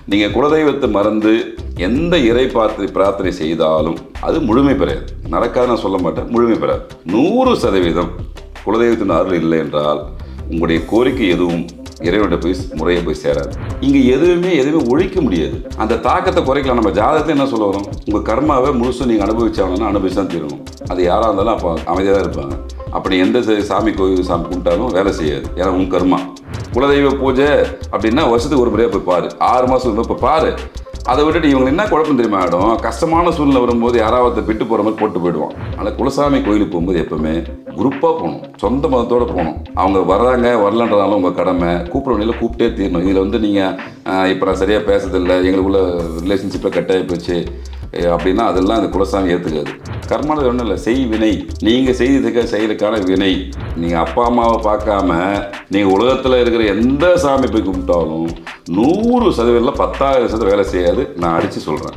நீங்கள் குலதெய்வத்தை மறந்து எந்த இறை பிரார்த்தனை பிரார்த்தனை செய்தாலும் அது முழுமை பெறாது நடக்காது நான் சொல்ல மாட்டேன் முழுமை பெறாது நூறு சதவீதம் குலதெய்வத்தின் அருள் இல்லை என்றால் உங்களுடைய கோரிக்கை எதுவும் இறைவன்கிட்ட போய் முறையை போய் சேராது இங்கே எதுவுமே எதுவுமே ஒழிக்க முடியாது அந்த தாக்கத்தை குறைக்கலாம் நம்ம ஜாதகத்தை என்ன சொல்ல வரோம் உங்கள் கர்மாவை முழுசும் நீங்கள் அனுபவிச்சாங்கன்னா அனுபவிச்சு தான் தீரணும் அது யாராக இருந்தாலும் அப்போ அமைதியாக தான் இருப்பாங்க அப்படி எந்த ச- சாமி கோயில் சாமி கும்பிட்டாலும் வேலை செய்யாது ஏன்னா உன் கர்மா குலதெய்வ பூஜை அப்படின்னா வருஷத்துக்கு ஒரு முறையாக போய் பாரு ஆறு மாதம் இப்போ பாரு அதை விட்டுட்டு இவங்க என்ன குழப்பம் தெரியுமா ஆகிடும் கஷ்டமான சூழ்நிலை வரும்போது யாராவது விட்டு போகிற மாதிரி போட்டு போயிடுவான் ஆனால் குலசாமி கோயிலுக்கு போகும்போது எப்பவுமே குரூப்பாக போகணும் சொந்த மதத்தோட போகணும் அவங்க வர்றாங்க வரலன்றதாலும் உங்கள் கடமை கூப்பிட வேண்டிய கூப்பிட்டே தீரணும் இதில் வந்து நீங்கள் இப்போ நான் சரியாக பேசுறதில்ல எங்களுக்குள்ள ரிலேஷன்ஷிப்பை கட்டாயி போச்சு ஏ, அப்படின்னா அதெல்லாம் அந்த குலசாமி ஏற்றுக்காது கர்மானது ஒன்றும் இல்லை செய் வினை நீங்கள் செய்ததுக்கு செயலுக்கான வினை நீங்கள் அப்பா அம்மாவை பார்க்காம நீங்கள் உலகத்தில் இருக்கிற எந்த சாமி போய் கும்பிட்டாலும் நூறு சதவீதம் பத்தாயிரம் சதவீதம் வேலை செய்யாது நான் அடித்து சொல்கிறேன்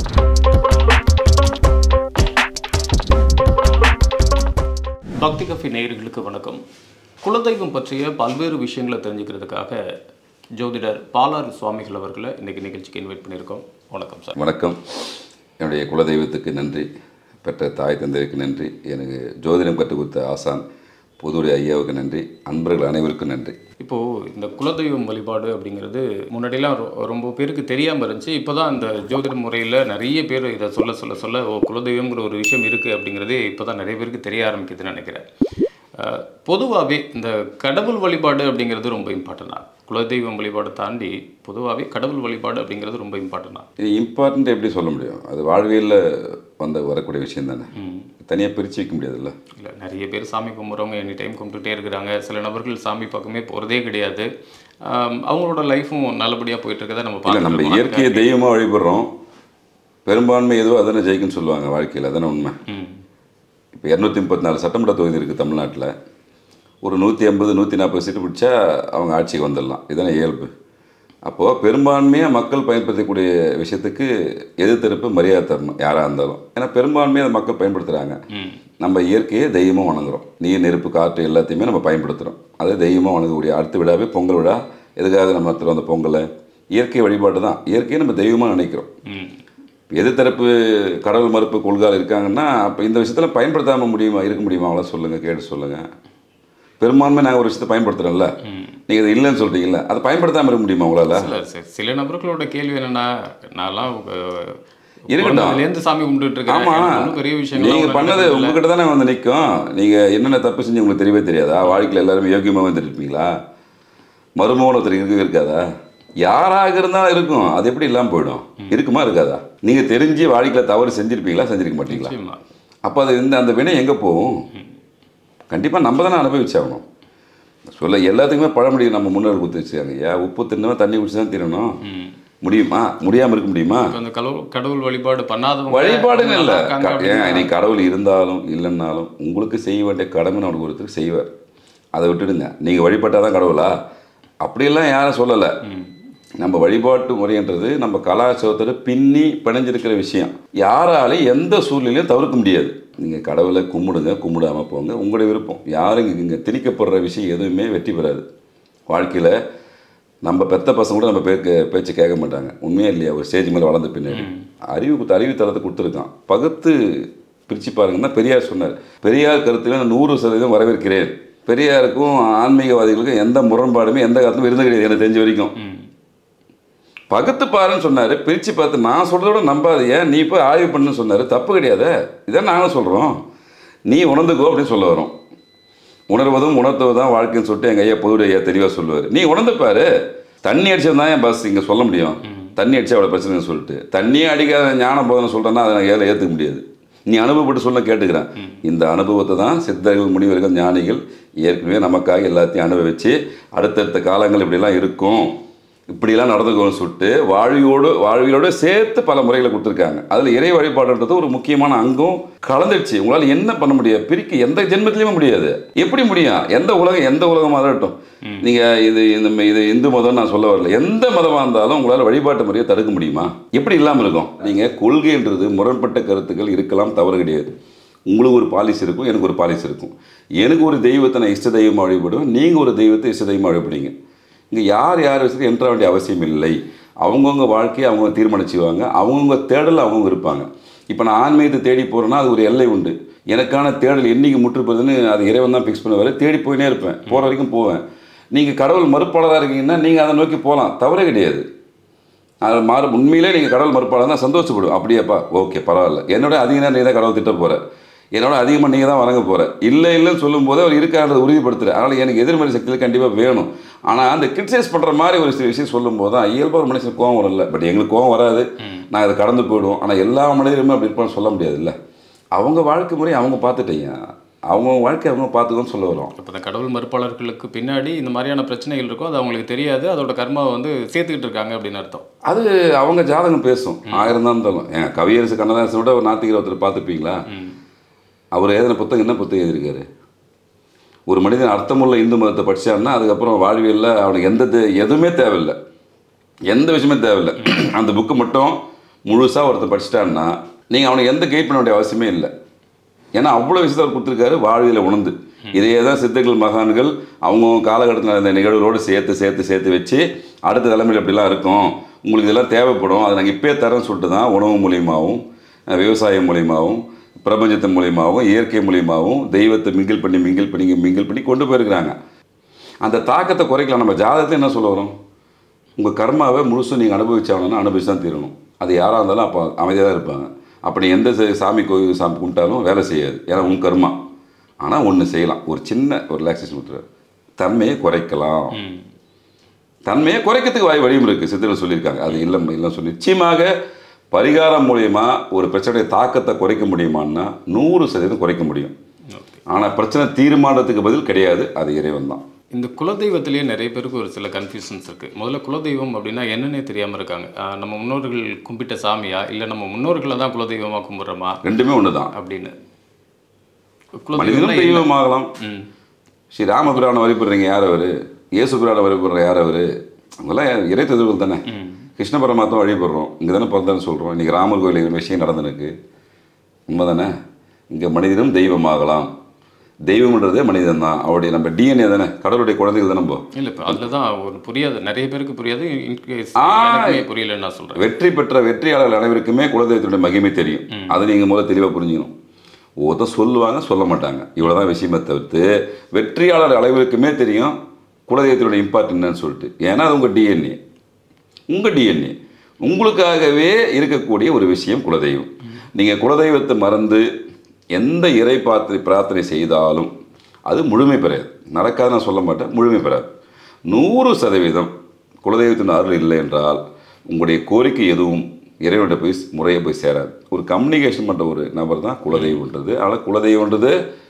பக்தி கஃபி நேயர்களுக்கு வணக்கம் குலதெய்வம் பற்றிய பல்வேறு விஷயங்களை தெரிஞ்சுக்கிறதுக்காக ஜோதிடர் பாலாறு சுவாமிகள் அவர்களை இன்னைக்கு நிகழ்ச்சிக்கு இன்வைட் பண்ணியிருக்கோம் வணக்கம் சார் வணக்கம் என்னுடைய குலதெய்வத்துக்கு நன்றி பெற்ற தாய் தந்தைக்கு நன்றி எனக்கு ஜோதிடம் கற்றுக் கொடுத்த ஆசான் புதுடைய ஐயாவுக்கு நன்றி அன்பர்கள் அனைவருக்கும் நன்றி இப்போது இந்த குலதெய்வம் வழிபாடு அப்படிங்கிறது முன்னாடிலாம் ரொ- ரொம்ப பேருக்கு தெரியாமல் இருந்துச்சு இப்போ தான் இந்த ஜோதிட முறையில் நிறைய பேர் இதை சொல்ல சொல்ல சொல்ல ஓ குலதெய்வங்கிற ஒரு விஷயம் இருக்குது அப்படிங்கிறதே இப்போ தான் நிறைய பேருக்கு தெரிய ஆரம்பிக்குதுன்னு நினைக்கிறேன் பொதுவாகவே இந்த கடவுள் வழிபாடு அப்படிங்கிறது ரொம்ப இம்பார்ட்டன்ட் தான் குலதெய்வம் வழிபாடு தாண்டி பொதுவாகவே கடவுள் வழிபாடு அப்படிங்கிறது ரொம்ப இம்பார்ட்டன்ட் தான் இது இம்பார்ட்டன்ட் எப்படி சொல்ல முடியும் அது வாழ்வியலில் வந்த வரக்கூடிய விஷயம் தானே தனியாக பிரித்து வைக்க முடியாதுல்ல இல்லை நிறைய பேர் சாமி கும்பிட்றவங்க எனி டைம் கும்பிட்டுட்டே இருக்கிறாங்க சில நபர்கள் சாமி பக்கமே போகிறதே கிடையாது ஆம், அவங்களோட லைஃப்பும் நல்லபடியாக போயிட்டு இருக்கதை நம்ம இல்லை நம்ம பார்த்துட்டு இயற்கையை தெய்வமாக வழிபடுறோம் பெரும்பான்மை எதுவோ அதானே ஜெயிக்குன்னு சொல்லுவாங்க வாழ்க்கையில் அதானே உண்மை ம் இப்போ இரநூத்தி முப்பத்தி நாலு சட்டமன்ற தொகுதி இருக்குது தமிழ்நாட்டில் ஒரு நூற்றி ஐம்பது நூற்றி நாற்பது சீட்டு பிடிச்சா அவங்க ஆட்சிக்கு வந்துடலாம் இதுதானே இயல்பு அப்போது பெரும்பான்மையாக மக்கள் பயன்படுத்தக்கூடிய விஷயத்துக்கு எதிர்த்தரப்பு மரியாதை தரணும் யாராக இருந்தாலும் ஏன்னா பெரும்பான்மையாக அதை மக்கள் பயன்படுத்துகிறாங்க ம் நம்ம இயற்கையை தெய்வமாக வணங்குறோம் நீர் நெருப்பு காற்று எல்லாத்தையுமே நம்ம பயன்படுத்துகிறோம் அதை தெய்வமாக வணங்கக்கூடிய அடுத்த விழாவே பொங்கல் விழா எதுக்காக நம்ம நடத்துகிறோம் அந்த பொங்கலை இயற்கை வழிபாடு தான் இயற்கையை நம்ம தெய்வமாக நினைக்கிறோம் ம் எதிர்த்தரப்பு கடவுள் மறுப்பு கொள்கால் இருக்காங்கன்னா அப்போ இந்த விஷயத்தில் பயன்படுத்தாமல் முடியுமா இருக்க முடியுமா அவ்வளோ சொல்லுங்கள் கேட்டு சொல்லுங்கள் பெரும்பான்மை நாங்கள் ஒரு விஷயத்தை பயன்படுத்துகிறோம்ல நீங்கள் இது இல்லைன்னு சொல்கிறீங்கல்ல அதை பயன்படுத்தாமல் இருக்க முடியுமா உங்களால் சில சி- சில நபர்களோட கேள்வி என்னன்னா நான்லாம் இருக்கட்டும். இருக்கட்டும் சாமி கும்பிட்டுட்டு இருக்கேன் ஆமாம் எனக்கு ஒண்ணும் பெரிய விஷயங்கள் நீங்கள் பண்ணது உங்ககிட்ட தானே வந்து நிற்கும் நீங்கள் என்னென்ன தப்பு செஞ்சு உங்களுக்கு தெரியவே தெரியாதா வாழ்க்கையில் எல்லாருமே யோகியமாக வந்துருப்பீங்களா மருமகன் ஒருத்தர் இருக்கவே இருக்காதா யாராக இருந்தாலும் இருக்கும் அது எப்படி இல்லாமல் போயிடும் இருக்குமா இருக்காதா நீங்கள் தெரிஞ்சு வாழ்க்கையில் தவறு செஞ்சுருப்பீங்களா செஞ்சிருக்க மாட்டீங்களா நிச்சயமா அப்போ அது இந்த அந்த வினை எங்கே போகும் கண்டிப்பாக நம்ம தானே அனுபவிச்சாகணும் சொல்ல எல்லாத்துக்குமே பழமொழி நம்ம முன்னோர் கொடுத்து வச்சுக்காங்க ஐயா உப்பு தின்னவன் தண்ணி குடிச்சு தான் தின்னணும் ம் முடியுமா முடியாமல் இருக்க முடியுமா இப்ப அந்த கடவுள் கடவுள் வழிபாடு பண்ணாதவங்க வழிபாடுன்னு இல்லை நல்லா இருக்காங்க ஏன் அப்படின்னா- நீ கடவுள் இருந்தாலும் இல்லைன்னாலும் உங்களுக்கு செய்ய வேண்டிய கடமை அவனுக்கு ஒருத்தர் செய்வார் அதை விட்டுடுங்க நீங்கள் வழிபட்டால் தான் கடவுளா அப்படியெல்லாம் யாரும் சொல்லலை நம்ம வழிபாட்டு முறைன்றது நம்ம கலாச்சாரத்தோட பின்னி பிணைஞ்சிருக்கிற விஷயம் யாராலையும் எந்த சூழ்நிலையும் தவிர்க்க முடியாது நீங்கள் கடவுளை கும்பிடுங்க கும்பிடாம போங்க உங்களுடைய விருப்பம் யாரும் இங்கே இங்கே திணிக்கப்படுற விஷயம் எதுவுமே வெற்றி பெறாது வாழ்க்கையில் நம்ம பெத்த பசங்க கூட நம்ம பேருக்கு பேச்சு கேட்க மாட்டாங்க உண்மையே இல்லையா ஒரு ஸ்டேஜ் மேலே வளர்ந்த பின்னாடி அறிவு கொடுத்து அறிவு தரத்தை கொடுத்துருக்கான் பகுத்து பிரித்து பாருங்கன்னா பெரியார் சொன்னார் பெரியார் கருத்துல நான் நூறு சதவீதம் வரவேற்கிறேன் பெரியாருக்கும் ஆன்மீகவாதிகளுக்கும் எந்த முரண்பாடுமே எந்த காலத்தும் இருந்து கிடையாது எனக்கு தெரிஞ்ச வரைக்கும் ம் பகுத்து பாருன்னு சொன்னார் பிரித்து பார்த்து நான் சொல்கிறத விட நம்பாதீங்க நீ போய் ஆய்வு பண்ணுன்னு சொன்னார் தப்பு கிடையாது இதான் நாங்களும் சொல்கிறோம் நீ உணர்ந்துக்கோ அப்படின்னு சொல்ல வரோம் உணர்வதும் உணர்த்துவதும் தான் வாழ்க்கைன்னு சொல்லிட்டு எங்கள் ஐயா பொதுவுடைய ஐயா தெளிவாக சொல்லுவார் நீ உணர்ந்து பாரு தண்ணி அடிச்சது தான் என் பஸ் இங்கே சொல்ல முடியும் தண்ணி அடிச்சா அவ்வளோ பிரச்சனைன்னு சொல்லிட்டு தண்ணியே அடிக்காத ஞான போதனை சொல்கிறேன்னா அதை நான் ஏல ஏற்றுக்க முடியாது நீ அனுபவப்பட்டு சொல்ல கேட்டுக்கிறேன் இந்த அனுபவத்தை தான் சித்தர்கள் முனிவர்கள் ஞானிகள் ஏற்கனவே நமக்காக எல்லாத்தையும் அனுபவிச்சு அடுத்தடுத்த காலங்கள் இப்படிலாம் இருக்கும் இப்படிலாம் நடந்துக்கணும்னு சொல்லிட்டு வாழ்வியோடு வாழ்வியலோடு சேர்த்து பல முறைகளை கொடுத்துருக்காங்க அதில் இறை வழிபாடுன்றது ஒரு முக்கியமான அங்கம் கலந்துடுச்சு உங்களால் என்ன பண்ண முடியாது பிரிக்க எந்த ஜென்மத்திலையுமே முடியாது எப்படி முடியும் எந்த உலகம் எந்த உலகமாக இருக்கட்டும் நீங்கள் இது இந்த இது இந்து மதம் நான் சொல்ல வரல எந்த மதமாக இருந்தாலும் உங்களால் வழிபாட்டு முறையை தடுக்க முடியுமா எப்படி இல்லாமல் இருக்கும் நீங்கள் கொள்கைன்றது முரண்பட்ட கருத்துக்கள் இருக்கலாம் தவறு கிடையாது உங்களுக்கு ஒரு பாலிசி இருக்கும் எனக்கு ஒரு பாலிசி இருக்கும் எனக்கு ஒரு தெய்வத்தை நான் இஷ்ட தெய்வமாக வழிபடுவேன் நீங்கள் ஒரு தெய்வத்தை இஷ்ட தெய்வமாக வழிபடுவீங்க இங்கே யார் யார் விஷயத்துக்கு என்ற வேண்டிய அவசியம் இல்லை அவங்கவுங்க வாழ்க்கையை அவங்க தீர்மானிச்சுவாங்க அவங்கவுங்க தேடல் அவங்கவுங்க இருப்பாங்க இப்போ நான் ஆன்மீகத்தை தேடி போகிறேன்னா அது ஒரு எல்லை உண்டு எனக்கான தேடல் என்னைக்கு முற்றுப்பதுன்னு அது இறைவன் தான் ஃபிக்ஸ் பண்ணுவார் தேடி போயினே இருப்பேன் போகிற வரைக்கும் போவேன் நீங்கள் கடவுள் மறுப்பாளராக இருக்கீங்கன்னா நீங்கள் அதை நோக்கி போகலாம் தவறே கிடையாது அது மாறு உண்மையிலே நீங்கள் கடவுள் மறுப்பாளர் தான் சந்தோஷப்படும் அப்படியேப்பா ஓகே பரவாயில்ல என்னோட அதிக நேரம் நீ தான் கடவுள் திட்ட போகிற என்னோட அதிகமாக நீங்கள் தான் வணங்க போகிற இல்லை இல்லைன்னு சொல்லும்போது அவர் இருக்கான்றதை உறுதிப்படுத்துற அதனால் எனக்கு எதிர்மறை சக்தியில் கண்டிப்பாக வேணும் ஆனால் அந்த கிரிட்டிசைஸ் பண்ணுற மாதிரி ஒரு சில விஷயம் சொல்லும்போது தான் இயல்பாக ஒரு மனுஷனுக்கு கோவம் வரல பட் எங்களுக்கு கோவம் வராது நான் அதை கடந்து போயிடுவோம் ஆனால் எல்லா மனிதருமே அப்படி இருப்பான்னு சொல்ல முடியாதுல்ல அவங்க வாழ்க்கை முறை அவங்க பார்த்துட்டீங்க அவங்க வாழ்க்கை அவங்க பார்த்துக்கோன்னு சொல்ல வரோம் இப்போ இந்த கடவுள் மறுப்பாளர்களுக்கு பின்னாடி இந்த மாதிரியான பிரச்சனைகள் இருக்கும் அது அவங்களுக்கு தெரியாது அதோட கர்மாவை வந்து சேர்த்துக்கிட்டு இருக்காங்க அப்படின்னு அர்த்தம் அது அவங்க ஜாதகம் பேசும் ஆயிரம் தான் இருந்தாலும் ஏன் கவியரசு கண்ணதாசன் விட ஒரு நாத்திகர் ஒருத்தர் பார்த்துப்பீங்களா அவர் எழுதின புத்தகம் என்ன புத்தகம் எழுதியிருக்காரு ஒரு மனிதன் அர்த்தமுள்ள இந்து மதத்தை படிச்சான்னா அதுக்கப்புறம் வாழ்வியலில் அவனுக்கு எந்த தே- எதுவுமே தேவையில்லை எந்த விஷயமே தேவையில்லை அந்த புக்கு மட்டும் முழுசாக ஒருத்தர் படிச்சிட்டான்னா நீங்கள் அவனுக்கு எந்த கைட் பண்ண வேண்டிய அவசியமே இல்லை ஏன்னா அவ்வளோ விஷயத்தை அவர் கொடுத்துருக்காரு வாழ்வியலை உணர்ந்து இதையே தான் சித்தர்கள் மகான்கள் அவங்கவுங்க காலகட்டத்தில் நடந்த நிகழ்வுகளோடு சேர்த்து சேர்த்து சேர்த்து வச்சு அடுத்த தலைமுறையில் இப்படிலாம் இருக்கும் உங்களுக்கு இதெல்லாம் தேவைப்படும் அதை நாங்கள் இப்பயே தரோன்னு சொல்லிட்டு தான் உணவு மூலியமாகவும் அஹ், விவசாயம் மூலியமாகவும் பிரபஞ்சத்தின் மூலியமாகவும் இயற்கை மூலியமாகவும் தெய்வத்தை மிங்கிள் பண்ணி மிங்கிள் பண்ணி மிங்கிள் பண்ணி கொண்டு போயிருக்கிறாங்க அந்த தாக்கத்தை குறைக்கலாம் நம்ம ஜாதகத்தில் என்ன சொல்ல வரோம் உங்கள் கர்மாவை முழுசும் நீங்கள் அனுபவிச்சாங்கன்னா அனுபவிச்சு தான் தீரணும் அது யாராக இருந்தாலும் அப்போ அமைதியாக தான் இருப்பாங்க அப்படி எந்த ச- சாமி கோயில் சாமி கும்பிட்டாலும் வேலை செய்யாது ஏன்னா உன் கர்மா ஆனால் ஒன்று செய்யலாம் ஒரு சின்ன ஒரு ரிலாக்ஸேஷன் கொடுத்துரு தன்மையை குறைக்கலாம் ம். தன்மையை குறைக்கிறதுக்கு வாய் வழியும் இருக்குது சித்தர்கள் சொல்லியிருக்காங்க அது இல்லை இல்லை சொல்லி நிச்சயமாக பரிகாரம் மூலயமா ஒரு பிரச்சனையை தாக்கத்தை குறைக்க முடியுமான்னா நூறு சதவீதம் குறைக்க முடியும் ஓகே ஆனால் பிரச்சனை தீர்மானத்துக்கு பதில் கிடையாது அது இறைவன் தான் இந்த குலதெய்வத்திலேயே நிறைய பேருக்கு ஒரு சில கன்ஃபியூஷன்ஸ் இருக்குது முதல்ல குலதெய்வம் அப்படின்னா என்னன்னே தெரியாமல் இருக்காங்க ஆஹ் நம்ம முன்னோர்கள் கும்பிட்ட சாமியா இல்லை நம்ம முன்னோர்களை தான் குலதெய்வமாக கும்பிட்றோமா ரெண்டுமே ஒன்று தான் அப்படின்னு மனிதனும் குலதெய்வம்னா என்ன? தெய்வமாகலாம் ம் ஸ்ரீ ராமபிரானை வழிபடுறீங்க யார் அவர் இயேசு பிரானை வழிபடுற யார் அவர் அவங்கெல்லாம் இறை தத்துவங்கள் தானே கிருஷ்ண பரமாத்மா வழிபடுறோம் இங்கே தானே பிறந்தான்னு சொல்கிறோம் இன்றைக்கி ராமர் கோயில் விஷயம் நடந்துருக்கு உண்மை தானே இங்கே மனிதனும் தெய்வமாகலாம் தெய்வம்ன்றதே மனிதன் தான் அவருடைய நம்ம டிஎன்ஏ தானே கடவுளுடைய குழந்தைகள் தானே நம்ம இல்லை இப்போ அதில் தான் ஒரு புரியாது நிறைய பேருக்கு புரியாது இன்கேஸ் ஆ. எனக்குமே புரியலன்னு நான் சொல்கிறேன் வெற்றி பெற்ற வெற்றியாளர்கள் அனைவருக்குமே குலதெய்வத்தினுடைய மகிமை தெரியும் அதை நீங்கள் முதல்ல தெளிவாக புரிஞ்சுக்கணும் ஒருத்தர் சொல்லுவாங்க சொல்ல மாட்டாங்க இவ்வளோதான் விஷயமே தவிர்த்து வெற்றியாளர் அனைவருக்குமே தெரியும் குலதெய்வத்தினுடைய இம்பார்ட் என்னன்னு சொல்லிட்டு ஏன்னா அது உங்கள் டிஎன்ஏ உங்கள் டிஎன்ஏ உங்களுக்காகவே இருக்கக்கூடிய ஒரு விஷயம் குலதெய்வம் நீங்கள் குலதெய்வத்தை மறந்து எந்த இறை பிரார்த்தனை பிரார்த்தனை செய்தாலும் அது முழுமை பெறாது நடக்காது நான் சொல்ல மாட்டேன் முழுமை பெறாது நூறு சதவீதம் குலதெய்வத்தின் அருள் இல்லை என்றால் உங்களுடைய கோரிக்கை எதுவும் இறைவன்கிட்ட போய் முறையை போய் சேராது ஒரு கம்யூனிகேஷன் பண்ணுற ஒரு நபர் தான் குலதெய்வம்ன்றது அதனால் குலதெய்வம்ன்றது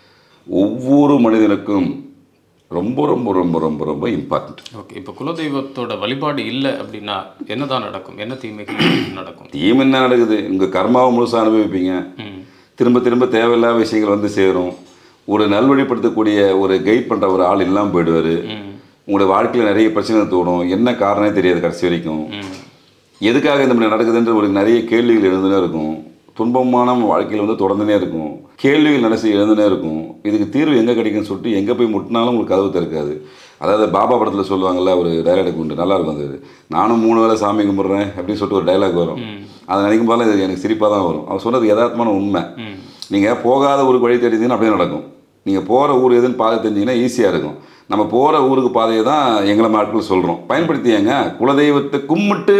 ஒவ்வொரு மனிதனுக்கும் ரொம்ப ரொம்ப ரொம்ப ரொம்ப ரொம்ப இம்பார்ட்டன்ட் ஓகே இப்போ குலதெய்வத்தோட வழிபாடு இல்லை அப்படின்னா என்னதான் நடக்கும் என்ன தீமைகள் நடக்கும் தீம் என்ன நடக்குது உங்கள் கர்மாவை முழுசாக அனுபவிப்பீங்க ம் திரும்ப திரும்ப தேவையில்லாத விஷயங்கள் வந்து சேரும் ஒரு நல்வழிப்படுத்தக்கூடிய ஒரு கைட் பண்ணுற ஒரு ஆள் இல்லாமல் போயிடுவார் ம் உங்களுடைய வாழ்க்கையில் நிறைய பிரச்சனை தோணும் என்ன காரணமே தெரியாது கடைசி வரைக்கும் ம் எதுக்காக இந்த மாதிரி நடக்குதுன்ற ஒரு நிறைய கேள்விகள் எழுந்துனே இருக்கும் துன்பமான வாழ்க்கையில் வந்து தொடர்ந்துனே இருக்கும் கேள்விகள் நடசி எழுந்துனே இருக்கும் இதுக்கு தீர்வு எங்கே கிடைக்குன்னு சொல்லிட்டு எங்கே போய் முட்டினாலும் உங்களுக்கு கதவு திறக்காது அதாவது பாபா படத்தில் சொல்லுவாங்கல்ல ஒரு டைலாக் உண்டு நல்லா இருக்கும் அது நானும் மூணு வேளை சாமி கும்பிட்றேன் அப்படின்னு சொல்லிட்டு ஒரு டைலாக் வரும் அதை நினைக்கும் போல இது எனக்கு சிரிப்பாக தான் வரும் அவர் சொன்னது யதார்த்தமான உண்மை ம் நீங்கள் போகாத ஊருக்கு வழி தெரிஞ்சீங்கன்னா அப்படியே நடக்கும் நீங்கள் போகிற ஊர் எதுன்னு பாதை தெரிஞ்சீங்கன்னா ஈஸியாக இருக்கும் நம்ம போகிற ஊருக்கு பாதையை தான் எங்களை ஆட்கள் சொல்கிறோம் பயன்படுத்தியங்க குலதெய்வத்தை கும்பிட்டு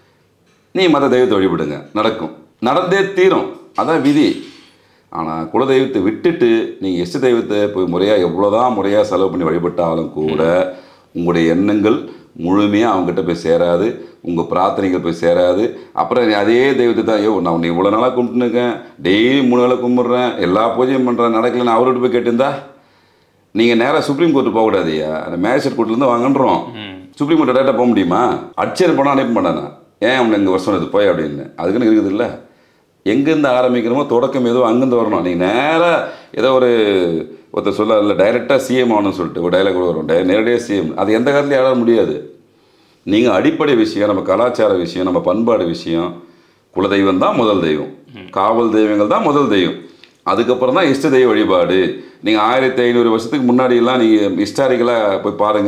நீ மத தெய்வத்தை வழிபடுங்க நடக்கும் நடந்தே தீரும் அதான் விதி ஆனால் குலதெய்வத்தை விட்டுட்டு நீங்கள் இஷ்ட தெய்வத்தை போய் முறையாக எவ்வளோதான் முறையாக செலவு பண்ணி வழிபட்டாலும் கூட உங்களுடைய எண்ணங்கள் முழுமையாக அவங்ககிட்ட போய் சேராது உங்கள் பிரார்த்தனைகள் போய் சேராது அப்புறம் நீ அதே தெய்வத்தை தான் ஐயோ நான் உன்னை இவ்வளோ நாளாக கும்பிட்டுருக்கேன் டெய்லி மூணு வேளை கும்பிட்றேன் எல்லா பூஜையும் பண்ணுறேன் நடக்கலைன்னு அவர்கிட்ட போய் கேட்டிருந்தா நீங்கள் நேராக சுப்ரீம் கோர்ட்டு போகக்கூடாதுயா அந்த மேஜிஸ்ட்ரேட் கோர்ட்லேருந்து வாங்கன்றோம் ம் சுப்ரீம் கோர்ட் டேரெக்டாக போக முடியுமா அடிச்சர் பணம் அனுப்ப மாட்டானா ஏன் அவனை இங்கே வருஷம் இது போய் அப்படின்னு அதுக்குன்னு இருக்குது இல்லை எங்கேருந்து ஆரம்பிக்கிறோமோ தொடக்கம் ஏதோ அங்கேருந்து வரணும் நீங்கள் நேராக ஏதோ ஒரு ஒருத்தர் சொல்ல இல்லை டைரெக்டாக சிஎம் ஆகணும்னு சொல்லிட்டு ஒரு டைலாக் கூட வரும் டை- நேரடியாக சிஎம் அது எந்த காலத்துலையும் ஆட முடியாது நீங்கள் அடிப்படை விஷயம் நம்ம கலாச்சார விஷயம் நம்ம பண்பாடு விஷயம் குலதெய்வம் தான் முதல் தெய்வம் காவல் தெய்வங்கள் தான் முதல் தெய்வம் அதுக்கப்புறம் தான் இஷ்ட தெய்வ வழிபாடு நீங்கள் ஆயிரத்தி ஐநூறு வருஷத்துக்கு முன்னாடியெல்லாம் நீங்கள் ஹிஸ்டாரிக்கலாக போய் பாருங்கள்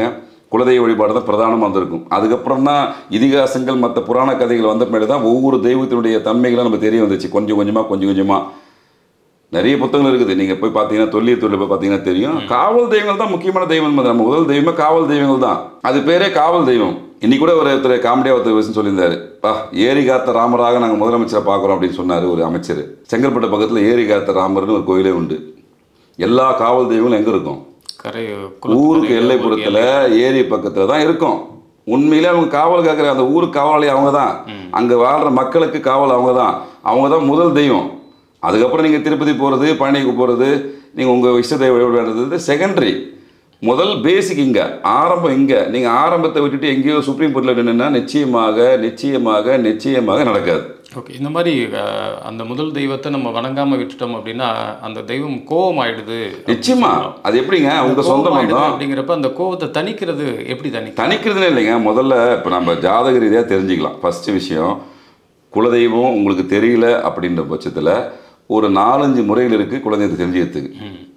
குலதெய்வ வழிபாடு தான் பிரதானமாக வந்திருக்கும் அதுக்கப்புறம் தான் இதிகாசங்கள் மற்ற புராண கதைகள் வந்த பின்னாடி தான் ஒவ்வொரு தெய்வத்தினுடைய தன்மைகளை நம்ம தெரிய வந்துச்சு கொஞ்சம் கொஞ்சமாக கொஞ்சம் கொஞ்சமாக நிறைய புத்தகங்கள் இருக்குது நீங்கள் போய் பார்த்தீங்கன்னா தொல்லியல் துறையில் போய் பார்த்தீங்கன்னா தெரியும் காவல் தெய்வங்கள் தான் முக்கியமான தெய்வம் நம்ம முதல் தெய்வமே காவல் தெய்வங்கள் தான் அது பேரே காவல் தெய்வம் இன்னைக்கு கூட ஒரு ஒருத்தர் காமெடியாக ஒருத்தர் விஷயம் சொல்லியிருந்தாரு பா ஏரி காத்த ராமராக நாங்கள் முதலமைச்சரை பார்க்குறோம் அப்படின்னு சொன்னார் ஒரு அமைச்சர் செங்கல்பட்டு பக்கத்தில் ஏரி காத்த ராமர்னு ஒரு கோயிலே உண்டு எல்லா காவல் தெய்வங்களும் எங்கே இருக்கும் கரை ஊருக்கு எல்லைப்புறத்தில் ஏரி பக்கத்தில் தான் இருக்கும் உண்மையிலே அவங்க காவல் காக்கிற அந்த ஊருக்கு காவலாளி அவங்க தான் அங்கே வாழ்கிற மக்களுக்கு காவல் அவங்க தான் அவங்க தான் முதல் தெய்வம் அதுக்கப்புறம் நீங்கள் திருப்பதி போகிறது பழனிக்கு போகிறது நீங்கள் உங்கள் இஷ்ட தெய்வ வழிபாடுறது செகண்டரி முதல் பேசிக் இங்கே ஆரம்பம் இங்கே நீங்கள் ஆரம்பத்தை விட்டுட்டு எங்கேயோ சுப்ரீம் கோர்ட்டில் நின்றுன்னா நிச்சயமாக நிச்சயமாக நிச்சயமாக நடக்காது ஓகே இந்த மாதிரி அஹ், அந்த முதல் தெய்வத்தை நம்ம வணங்காம விட்டுட்டோம் அப்படின்னா அந்த தெய்வம் கோபம் ஆயிடுது நிச்சயமா அது எப்படிங்க உங்க சொந்த கோபம் ஆயிடுது பந்தம் அப்படிங்கிறப்ப அந்த கோபத்தை தணிக்கிறது எப்படி தணிக்க தணிக்கிறதுனே இல்லைங்க முதல்ல இப்போ நம்ம ஜாதக ரீதியாக தெரிஞ்சுக்கலாம் ஃபஸ்ட்டு விஷயம் குலதெய்வம் உங்களுக்கு தெரியல அப்படின்ற பட்சத்தில் ஒரு நாலஞ்சு முறைகள் இருக்குது குலதெய்வத்தை தெரிஞ்சுக்கிறதுக்கு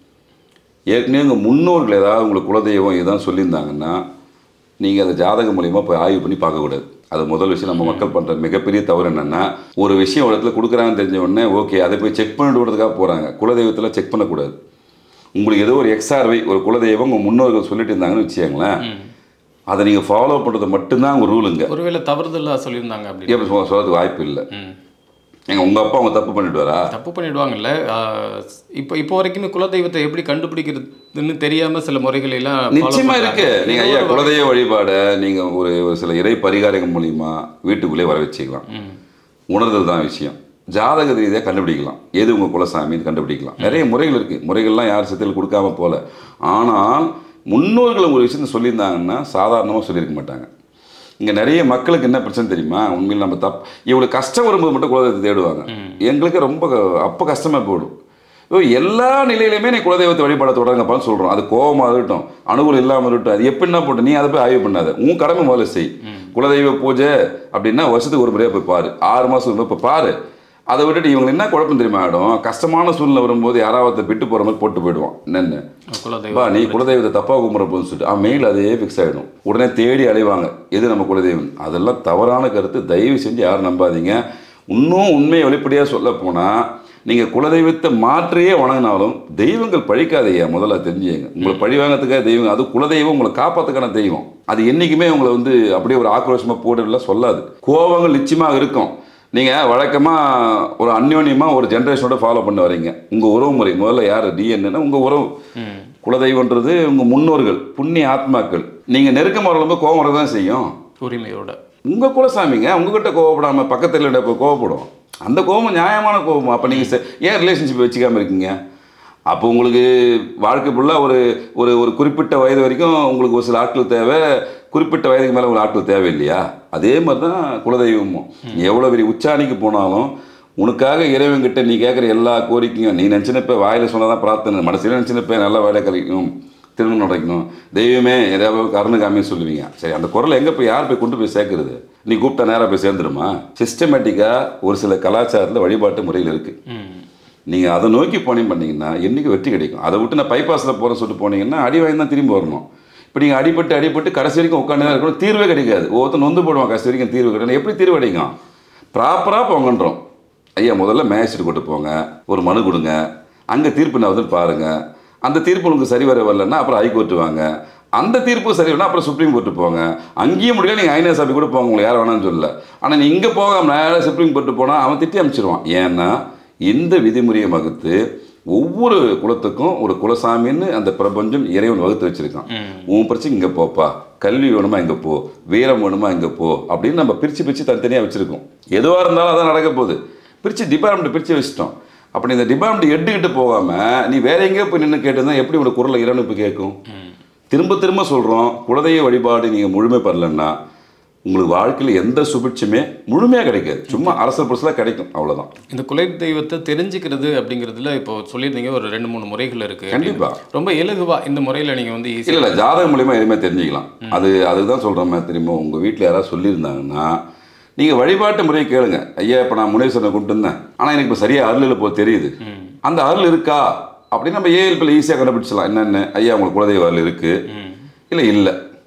ஏற்கனவே உங்கள் முன்னோர்கள் ஏதாவது உங்களுக்கு குலதெய்வம் இதான் சொல்லியிருந்தாங்கன்னா நீங்கள் அதை ஜாதகம் மூலியமாக போய் ஆய்வு பண்ணி பார்க்கக்கூடாது அது முதல் விஷயம் நம்ம மக்கள் பண்ணுற மிகப்பெரிய தவறு என்னென்னா ஒரு விஷயம் ஒரு இடத்துல கொடுக்குறாங்கன்னு தெரிஞ்ச உடனே ஓகே அதை போய் செக் பண்ணிட்டு விடுறதுக்காக போகிறாங்க குலதெய்வத்தில் செக் பண்ணக்கூடாது உங்களுக்கு ஏதோ ஒரு எக்ஸ்ஆர்வை ஒரு குலதெய்வம் உங்கள் முன்னோர்கள் சொல்லிட்டு இருந்தாங்கன்னு வச்சுக்கோங்களேன் அதை நீங்கள் ஃபாலோ பண்ணுறது மட்டும்தான் உங்கள் ரூலுங்க ஒருவேளை தவறுதலா சொல்லியிருந்தாங்க அப்படின்னு எப்படி சொல்ல- சொல்றதுக்கு வாய்ப்பு இல்லை ம். எங்க உங்கள் அப்பா அவங்க தப்பு பண்ணிட்டு வரா தப்பு பண்ணிடுவாங்கல்ல ஆஹ், இப்போ இப்போ வரைக்குமே குலதெய்வத்தை எப்படி கண்டுபிடிக்கிறதுன்னு தெரியாம சில முறைகளை எல்லாம் follow நிச்சயமா பண்றாங்க. இருக்கு நீங்க இது ஐயா ஒரு குலதெய்வ வழிபாடை நீங்க ஒரு ஒரு சில இறை பரிகாரங்கள் மூலியமா வீட்டுக்குள்ளே வர வச்சுக்கலாம் ம். உணர்தல் தான் விஷயம் ஜாதக ரீதியாக கண்டுபிடிக்கலாம் எது உங்கள் குலசாமின்னு கண்டுபிடிக்கலாம் நிறைய முறைகள் இருக்குது முறைகள்லாம் யார் சித்தல் கொடுக்காம போல ஆனால் முன்னோர்கள் ஒரு விஷயத்த சொல்லியிருந்தாங்கன்னா சாதாரணமாக சொல்லியிருக்க மாட்டாங்க இங்கே நிறைய மக்களுக்கு என்ன பிரச்சனை தெரியுமா உண்மையில் நம்ம தப் இவ்வளோ கஷ்டம் வரும்போது மட்டும் குலதெய்வத்தை தேடுவாங்க எங்களுக்கு ரொம்ப க- அப்போ கஷ்டமாக போயிடும் ஐயோ, எல்லா நிலையிலுமே நீ குலதெய்வத்தை வழிபாட தொடங்கப்பான்னு சொல்கிறோம் அது கோபமாக இருக்கட்டும் அனுகூலம் இல்லாமல் இருக்கட்டும் அது எப்படின்னா போட்டு நீ அதை போய் ஆய்வு பண்ணாத உன் கடமை முதல்ல செய் குலதெய்வ பூஜை அப்படின்னா வருஷத்துக்கு ஒரு முறையாக போய் பாரு ஆறு மாதம் இப்போ பாரு அதை விட்டுட்டு இவங்க என்ன குழப்பம் தெரியுமா ஆகிடும் கஷ்டமான சூழ்நிலை வரும்போது யாராவது விட்டு போகிற மாதிரி போட்டு போயிடுவான் என்னென்னு குலதெய்வம் பா நீ குலதெய்வத்தை தப்பாக கும்பிட்றப்போன்னு சொல்லிட்டு ஆ மெயில் அதே ஃபிக்ஸ் ஆகிடும் உடனே தேடி அலைவாங்க எது நம்ம குலதெய்வம் அதெல்லாம் தவறான கருத்து தயவு செஞ்சு யாரும் நம்பாதீங்க இன்னும் உண்மையை வெளிப்படையாக சொல்ல போனால் நீங்கள் குலதெய்வத்தை மாற்றியே வணங்கினாலும் தெய்வங்கள் பழிக்காதையா முதல்ல தெரிஞ்சுங்க உங்களை பழி வாங்கிறதுக்காக தெய்வம் அது குலதெய்வம் உங்களை காப்பாற்றுக்கான தெய்வம் அது என்றைக்குமே உங்களை வந்து அப்படியே ஒரு ஆக்ரோஷமாக போடல சொல்லாது கோபங்கள் நிச்சயமாக இருக்கும் நீங்கள் வழக்கமாக ஒரு அந்யோன்யமாக ஒரு ஜென்ரேஷனோட ஃபாலோ பண்ண வரீங்க உங்கள் உறவு முறை முதல்ல யார் டிஎன்னு உங்கள் உறவு ம். குலதெய்வன்றது உங்கள் முன்னோர்கள் புண்ணிய ஆத்மாக்கள் நீங்கள் நெருக்கமாக வரும்போது கோபம் வரதான் செய்யும் உரிமையோட உங்கள் குலசாமிங்க உங்ககிட்ட கோவப்படாமல் பக்கத்தில் இப்போ கோவப்படும் அந்த கோபம் நியாயமான கோபம் அப்போ நீங்கள் ஏன் ரிலேஷன்ஷிப் வச்சுக்காம இருக்கீங்க அப்போ உங்களுக்கு வாழ்க்கை ஃபுல்லாக ஒரு ஒரு ஒரு குறிப்பிட்ட வயது வரைக்கும் உங்களுக்கு ஒரு சில ஆட்கள் தேவை குறிப்பிட்ட வயதுக்கு மேலே ஒரு ஆட்கள் தேவை இல்லையா அதே மாதிரி தான் குலதெய்வமும் நீ எவ்வளோ பெரிய உச்சாணிக்கு போனாலும் உனக்காக இறைவன்கிட்ட நீ கேட்குற எல்லா கோரிக்கையும் நீ நினச்சினப்ப வாயில் சொன்னதான் பிரார்த்தனை மனசில் நினச்சினப்ப நல்ல வேலை கிடைக்கும் திருமணம் நடக்கணும் தெய்வமே ஏதாவது கருணை காமின்னு சொல்லுவீங்க சரி அந்த குரலை எங்கே போய் யார் போய் கொண்டு போய் சேர்க்கறது நீ கூப்பிட்டா நேராக போய் சேர்ந்துருமா சிஸ்டமேட்டிக்காக ஒரு சில கலாச்சாரத்தில் வழிபாட்டு முறையில் இருக்குது ம். நீங்கள் அதை நோக்கி போனீங்க பண்ணீங்கன்னா என்றைக்கு வெற்றி கிடைக்கும் அதை விட்டு நான் பைபாஸில் போகிறேன் சொல்லிட்டு போனீங்கன்னா அடி வாங்கி தான் திரும்பி வரணும் இப்போ நீங்கள் அடிபட்டு அடிபட்டு கடைசி வரைக்கும் உட்காந்து தான் இருக்கணும் தீர்வே கிடைக்காது ஒவ்வொருத்தர் நொந்து போடுவான் கடைசி வரைக்கும் தீர்வு கிடையாது எப்படி தீர்வு கிடைக்கும் ப்ராப்பராக போங்கன்றோம் ஐயா முதல்ல மேஜிஸ்ட்ரேட் கொண்டு போங்க ஒரு மனு கொடுங்க அங்கே தீர்ப்பு நான் வந்து பாருங்கள் அந்த தீர்ப்பு உங்களுக்கு சரி வர வரலன்னா அப்புறம் ஹைகோர்ட் வாங்க அந்த தீர்ப்பு சரி வேணா அப்புறம் சுப்ரீம் கோர்ட்டு போங்க அங்கேயும் முடியல நீங்கள் ஐநா சபை கூட போங்க உங்களுக்கு யார் வேணாம்னு சொல்லல ஆனால் நீ இங்கே போகாம நேராக சுப்ரீம் கோர்ட்டு போனால் அவன் திட்டி அமைச்சிருவான் ஏன்னா இந்த விதிமுறையை வகுத்து ஒவ்வொரு குலத்துக்கும் ஒரு குலசாமின்னு அந்த பிரபஞ்சம் இறைவன் வகுத்து வச்சிருக்கான் உன் பிரச்சனை இங்கே போப்பா கல்வி வேணுமா இங்கே போ வீரம் வேணுமா இங்கே போ அப்படின்னு நம்ம பிரித்து பிரித்து தனித்தனியாக வச்சுருக்கோம் எதுவாக இருந்தாலும் அதான் நடக்க போகுது பிரித்து டிபார்ட்மெண்ட் பிரித்து வச்சிட்டோம் அப்படி இந்த டிபார்ட்மெண்ட் எடுத்துக்கிட்டு போகாமல் நீ வேற எங்கேயோ போய் நின்று கேட்டிருந்தா எப்படி உனக்கு குரலை இறைவன் இப்போ கேட்கும் திரும்ப திரும்ப சொல்கிறோம் குலதெய்வ வழிபாடு நீங்கள் முழுமை பெறலன்னா உங்களுக்கு வாழ்க்கையில் எந்த சுபிட்சமே முழுமையாக கிடைக்காது சும்மா அரசல் புரசலாக கிடைக்கும் அவ்வளோதான் இந்த குலை தெய்வத்தை தெரிஞ்சுக்கிறது அப்படிங்கிறதுல இப்போ சொல்லியிருந்தீங்க ஒரு ரெண்டு மூணு முறைகள் இருக்கு கண்டிப்பா. ரொம்ப இலகுவா இந்த முறையில் நீங்கள் வந்து இல்லை ஈஸியாக இல்லை ஜாதகம் மூலியமா எதுவுமே தெரிஞ்சுக்கலாம் அது அதுதான் சொல்கிறோமே தெரியுமா உங்கள் வீட்டில் யாராவது சொல்லியிருந்தாங்கன்னா நீங்கள் வழிபாட்டு முறையை கேளுங்க ஐயா இப்போ நான் முனேஸ்வரனை கூப்பிட்டு இருந்தேன் ஆனால் எனக்கு இப்போ சரியாக அருள் இல்லை போல் தெரியுது அந்த அருள் இருக்கா அப்படின்னு நம்ம ஏஎல்பில் ஈஸியாக கண்டுபிடிச்சலாம் என்னென்ன ஐயா உங்களுக்கு குலதெய்வ அருள் இருக்குது இல்லை இல்லை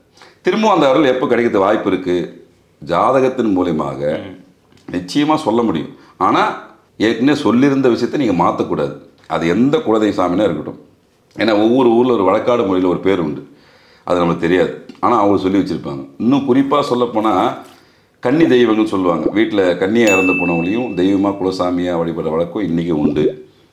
திரும்பவும் அந்த அருள் எப்போ கிடைக்கிறது வாய்ப்பு இருக்குது ஜாதகத்தின் மூலியமாக நிச்சயமாக சொல்ல முடியும் ஆனால் ஏற்கனவே சொல்லியிருந்த விஷயத்தை நீங்கள் மாற்றக்கூடாது அது எந்த குலதெய்வ சாமினா இருக்கட்டும் ஏன்னா ஒவ்வொரு ஊரில் ஒரு வழக்காடு மொழியில் ஒரு பேர் உண்டு அது நமக்கு தெரியாது ஆனால் அவங்க சொல்லி வச்சுருப்பாங்க இன்னும் குறிப்பாக சொல்லப்போனால் கன்னி தெய்வங்கள்னு சொல்லுவாங்க வீட்டில் கன்னியாக இறந்து போனவங்களையும் தெய்வமாக குலசாமியாக வழிபடுற வழக்கம் இன்றைக்கி உண்டு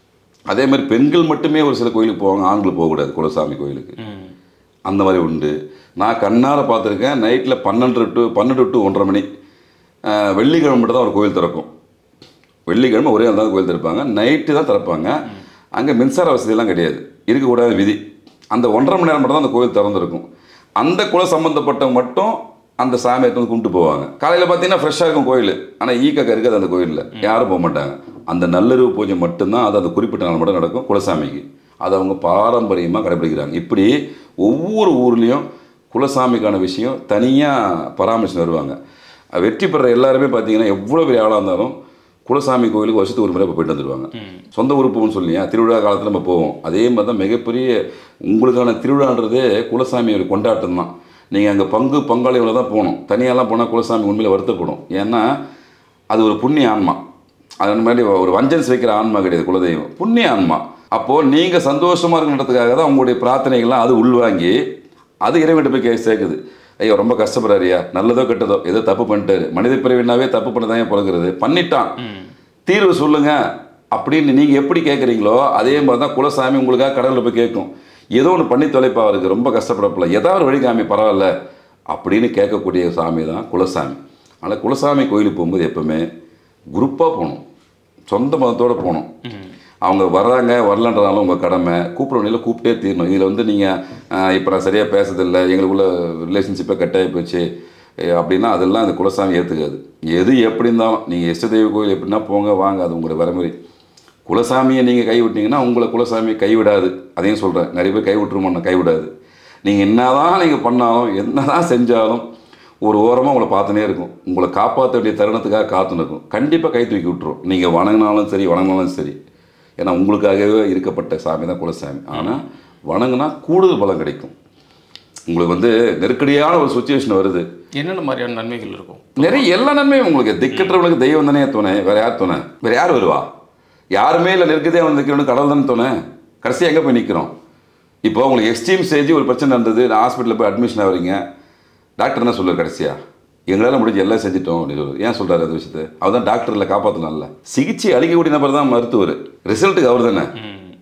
அதே மாதிரி பெண்கள் மட்டுமே ஒரு சில கோயிலுக்கு போவாங்க ஆண்கள் போகக்கூடாது குலசாமி கோயிலுக்கு ம் அந்த மாதிரி உண்டு நான் கண்ணால் பார்த்துருக்கேன் நைட்டில் பன்னெண்டு டு பன்னெண்டு டு ஒன்றரை மணி அஹ், வெள்ளிக்கிழமை மட்டும் தான் ஒரு கோயில் திறக்கும் வெள்ளிக்கிழமை ஒரே நாள் தான் கோயில் திறப்பாங்க நைட்டு தான் திறப்பாங்க அங்கே மின்சார வசதியெல்லாம் கிடையாது இருக்கக்கூடாத விதி அந்த ஒன்றரை மணி நேரம் மட்டும் தான் அந்த கோயில் திறந்துருக்கும் அந்த குல சம்மந்தப்பட்டவங்க மட்டும் அந்த சாமியை எடுத்து வந்து கும்பிட்டு போவாங்க காலையில் பார்த்தீங்கன்னா ஃப்ரெஷ்ஷாக இருக்கும் கோயில் ஆனால் ஈக்கக்க இருக்காது அந்த கோயிலில் யாரும் போக மாட்டாங்க அந்த நல்லறிவு பூஜை மட்டும்தான் அது அந்த குறிப்பிட்ட நாள் மட்டும் நடக்கும் குலசாமிக்கு அது அவங்க பாரம்பரியமாக கடைபிடிக்கிறாங்க இப்படி ஒவ்வொரு ஊர்லேயும் குலசாமிக்கான விஷயம் தனியாக பராமரிச்சு வருவாங்க வெற்றி பெற எல்லாருமே பார்த்தீங்கன்னா எவ்வளோ பெரிய ஆளாக இருந்தாலும் குலசாமி கோயிலுக்கு வருஷத்துக்கு ஒரு முறை இப்போ போயிட்டு வந்துடுவாங்க சொந்த உறுப்புன்னு சொல்லியா திருவிழா காலத்தில் நம்ம போவோம் அதே மாதிரி தான் மிகப்பெரிய உங்களுக்கான திருவிழான்றதே குலசாமியோட கொண்டாட்டம் தான் நீங்கள் அங்கே பங்கு பங்காளிகளை தான் போகணும் தனியாலாம் போனால் குலசாமி உண்மையில் வருத்தப்படும் ஏன்னா அது ஒரு புண்ணிய ஆன்மா அதன் மாதிரி ஒரு வஞ்சன்ஸ் வைக்கிற ஆன்மா கிடையாது குலதெய்வம் புண்ணிய ஆன்மா அப்போது நீங்கள் சந்தோஷமாக இருக்கணுன்றதுக்காக தான் உங்களுடைய பிரார்த்தனைகள்லாம் அது உள்வாங்கி அது இறைவன்கிட்ட போய் கே- சேர்க்குது ஐயோ ரொம்ப கஷ்டப்படுறாருயா நல்லதோ கெட்டதோ ஏதோ தப்பு பண்ணிட்டாரு மனித பிறவினாவே தப்பு பண்ண தான் பிறகுறது பண்ணிட்டான் தீர்வு சொல்லுங்க அப்படின்னு நீங்கள் எப்படி கேட்குறீங்களோ அதே மாதிரி தான் குலசாமி உங்களுக்காக கடவுளில் போய் கேட்கும் ஏதோ ஒன்று பண்ணி தொலைப்பா அவருக்கு ரொம்ப கஷ்டப்படப்பல ஏதாவது ஒரு வழி காமி பரவாயில்ல அப்படின்னு கேட்கக்கூடிய சாமி தான் குலசாமி அதனால் குலசாமி கோயிலுக்கு போகும்போது எப்பவுமே குரூப்பாக போகணும் சொந்த மதத்தோடு போகணும் அவங்க வர்றாங்க வரலன்றதாலும் உங்கள் கடமை கூப்பிட வேண்டியில் கூப்பிட்டே தீரணும் இதில் வந்து நீங்கள் இப்போ நான் சரியாக பேசுறதில்ல எங்களுக்குள்ள ரிலேஷன்ஷிப்பே கட்டாகி போச்சு அஹ் அப்படின்னா அதெல்லாம் அந்த குலசாமி ஏற்றுக்காது எது எப்படி இருந்தாலும் நீங்கள் இஷ்ட தெய்வ கோயில் எப்படின்னா போங்க வாங்க அது உங்களோட வரைமுறை குலசாமியை நீங்கள் கைவிட்டீங்கன்னா உங்களை குலசாமி கைவிடாது அதையும் சொல்கிறேன் நிறைய பேர் கைவிட்டுருமோன்னு கைவிடாது நீங்கள் என்னதான் நீங்கள் பண்ணாலும் என்னதான் செஞ்சாலும் ஒரு ஓரமாக உங்களை பார்த்துனே இருக்கும் உங்களை காப்பாற்ற வேண்டிய தருணத்துக்காக காத்துன்னு இருக்கும் கண்டிப்பாக கை தூக்கி விட்டுரும் நீங்கள் வணங்கினாலும் சரி வணங்கினாலும் சரி ஏன்னா உங்களுக்காகவே இருக்கப்பட்ட சாமி தான் குலசாமி ஆனால் வணங்கினா கூடுதல் பலம் கிடைக்கும் உங்களுக்கு வந்து நெருக்கடியான ஒரு சுச்சுவேஷன் வருது என்னென்ன மாதிரியான நன்மைகள் இருக்கும் நிறைய எல்லா நன்மையும் உங்களுக்கு திக்கற்றவனுக்கு தெய்வம் தானே துணை வேற யார் துணை வேற யார் வருவா யாருமே இல்லை நெருக்கதே வந்து நிற்கிறவனுக்கு கடவுள் தானே துணை கடைசியாக எங்கே போய் நிற்கிறோம் இப்போ உங்களுக்கு எக்ஸ்ட்ரீம் ஸ்டேஜ் ஒரு பிரச்சனை இருந்தது நான் ஹாஸ்பிட்டலில் போய் அட்மிஷன் ஆகிறீங்க டாக்டர் என்ன சொல்லுவார் கடைசியா எங்களால் முடிஞ்சு எல்லாம் செஞ்சுட்டோம் அப்படின்னு சொல்லுவார் ஏன் சொல்கிறாரு அந்த விஷயத்தை அவர் தான் டாக்டரில் காப்பாற்றலாம்ல சிகிச்சை அளிக்கக்கூடிய நபர் தான் மருத்துவர் ரிசல்ட்டுக்கு அவர் தானே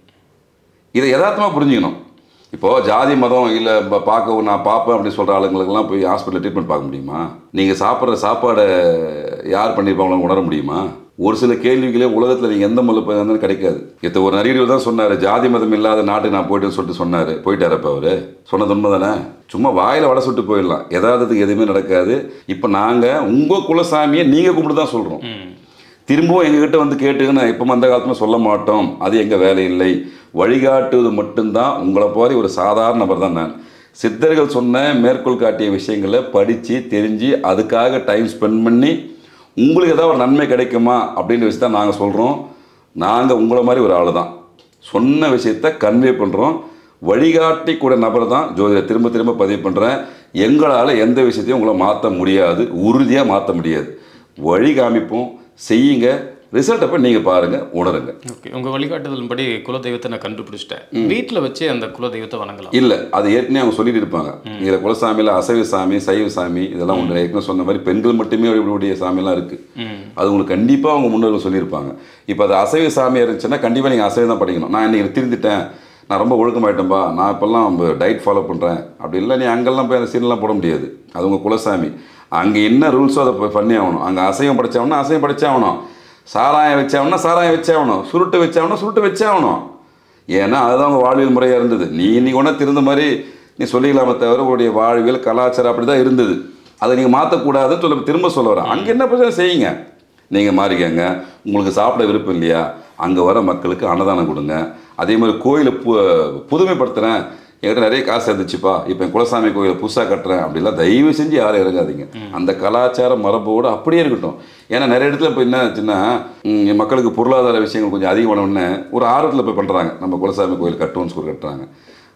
இதை யதார்த்தமாக புரிஞ்சுக்கணும் இப்போது ஜாதி மதம் இல்லை பார்க்க நான் பார்ப்பேன் அப்படின்னு சொல்கிற ஆளுங்களுக்கெல்லாம் போய் ஹாஸ்பிட்டலில் ட்ரீட்மெண்ட் பார்க்க முடியுமா நீங்கள் சாப்பிட்ற சாப்பாடை யார் பண்ணியிருப்பாங்களோ உணர முடியுமா ஒரு சில கேள்விகளே உலகத்தில் நீங்கள் எந்த மொழி இருந்தாலும் கிடைக்காது இத்த ஒரு நடிகர் தான் சொன்னார் ஜாதி மதம் இல்லாத நாட்டுக்கு நான் போயிட்டுன்னு சொல்லிட்டு சொன்னார் போயிட்டார் அப்போ அவர் சொன்னது உண்மை தானே சும்மா வாயில் வடை சுட்டு போயிடலாம் யதார்த்தத்துக்கு எதுவுமே நடக்காது இப்போ நாங்கள் உங்கள் குலசாமியை நீங்கள் கும்பிட்டு தான் சொல்கிறோம் திரும்பவும் எங்ககிட்ட வந்து கேட்டுங்க நான் இப்போ அந்த காலத்தில் சொல்ல மாட்டோம் அது எங்கள் வேலை இல்லை வழிகாட்டுவது மட்டும்தான் உங்களை போல ஒரு சாதாரண நபர் தான் நான் சித்தர்கள் சொன்ன மேற்கோள் காட்டிய விஷயங்களை படித்து தெரிஞ்சு அதுக்காக டைம் ஸ்பெண்ட் பண்ணி உங்களுக்கு ஏதாவது ஒரு நன்மை கிடைக்குமா அப்படின்னு வச்சு தான் நாங்கள் சொல்கிறோம் நாங்கள் உங்களை மாதிரி ஒரு ஆள் தான் சொன்ன விஷயத்த கன்வே பண்ணுறோம் வழிகாட்டி கூட நபர் தான் ஜோதிட திரும்ப திரும்ப பதிவு பண்ணுறேன் எங்களால் எந்த விஷயத்தையும் உங்களை மாற்ற முடியாது உறுதியாக மாற்ற முடியாது வழி காமிப்போம் செய்யுங்க ரிசல்ட் அப்போ நீங்கள் பாருங்கள் உணருங்க ஓகே உங்கள் வழிகாட்டுதலின்படி குலதெய்வத்தை நான் கண்டுபிடிச்சிட்டேன் வீட்டில் வச்சு அந்த குலதெய்வத்தை வணங்கலாம் இல்லை அது ஏற்கனவே அவங்க சொல்லிட்டு இருப்பாங்க இதில் குலசாமியில் அசைவ சாமி சைவ சாமி இதெல்லாம் ஒன்று ஏற்கனவே சொன்ன மாதிரி பெண்கள் மட்டுமே வழிபடக்கூடிய சாமியெல்லாம் இருக்குது ம் அது உங்களுக்கு கண்டிப்பாக அவங்க முன்னோர்கள் சொல்லியிருப்பாங்க இப்போ அது அசைவ சாமியாக இருந்துச்சுன்னா கண்டிப்பாக நீங்கள் அசைவம் தான் படிக்கணும் நான் இன்னைக்கு திருந்திட்டேன் நான் ரொம்ப ஒழுக்கமாயிட்டேன்பா நான் இப்போல்லாம் டயட் ஃபாலோ பண்ணுறேன் அப்படி இல்லை நீ அங்கெல்லாம் போய் அந்த சீன்லாம் போட முடியாது அது உங்கள் குலசாமி அங்கே என்ன ரூல்ஸோ அதை போய் பண்ணி ஆகணும் அங்கே அசைவம் படிச்சாகணும் அசைவம் படிச்சாகணும் சாராயம் வச்சாகணும் சாராயம் வச்சாகணும் சுருட்டு வச்சாகணும் சுருட்டு வச்சாகணும் ஏன்னா அதுதான் அவங்க வாழ்வியல் முறையாக இருந்தது நீ இன்னைக்கு ஒன்றா திருந்த மாதிரி நீ சொல்லிக்கலாமே தவிர உங்களுடைய வாழ்வியல் கலாச்சாரம் அப்படி தான் இருந்தது அதை நீங்கள் மாற்றக்கூடாதுன்னு சொல்ல திரும்ப சொல்ல வரேன் அங்கே என்ன பிரச்சனை செய்யுங்க நீங்கள் மாறிக்கங்க உங்களுக்கு சாப்பிட விருப்பம் இல்லையா அங்கே வர மக்களுக்கு அன்னதானம் கொடுங்க அதே மாதிரி கோயிலை பு புதுமைப்படுத்துகிறேன் என்கிட்ட நிறைய காசு இருந்துச்சுப்பா இப்போ என் குலசாமி கோயிலை புதுசாக கட்டுறேன் அப்படிலாம் தயவு செஞ்சு யாரும் இறங்காதீங்க அந்த கலாச்சார மரபோடு அப்படியே இருக்கட்டும் ஏன்னா நிறைய இடத்துல இப்போ என்ன ஆச்சுன்னா ம், மக்களுக்கு பொருளாதார விஷயங்கள் கொஞ்சம் அதிகமான உடனே ஒரு ஆர்வத்தில் போய் பண்ணுறாங்க நம்ம குலசாமி கோயில் கட்டுவோம்னு சொல்லி கட்டுறாங்க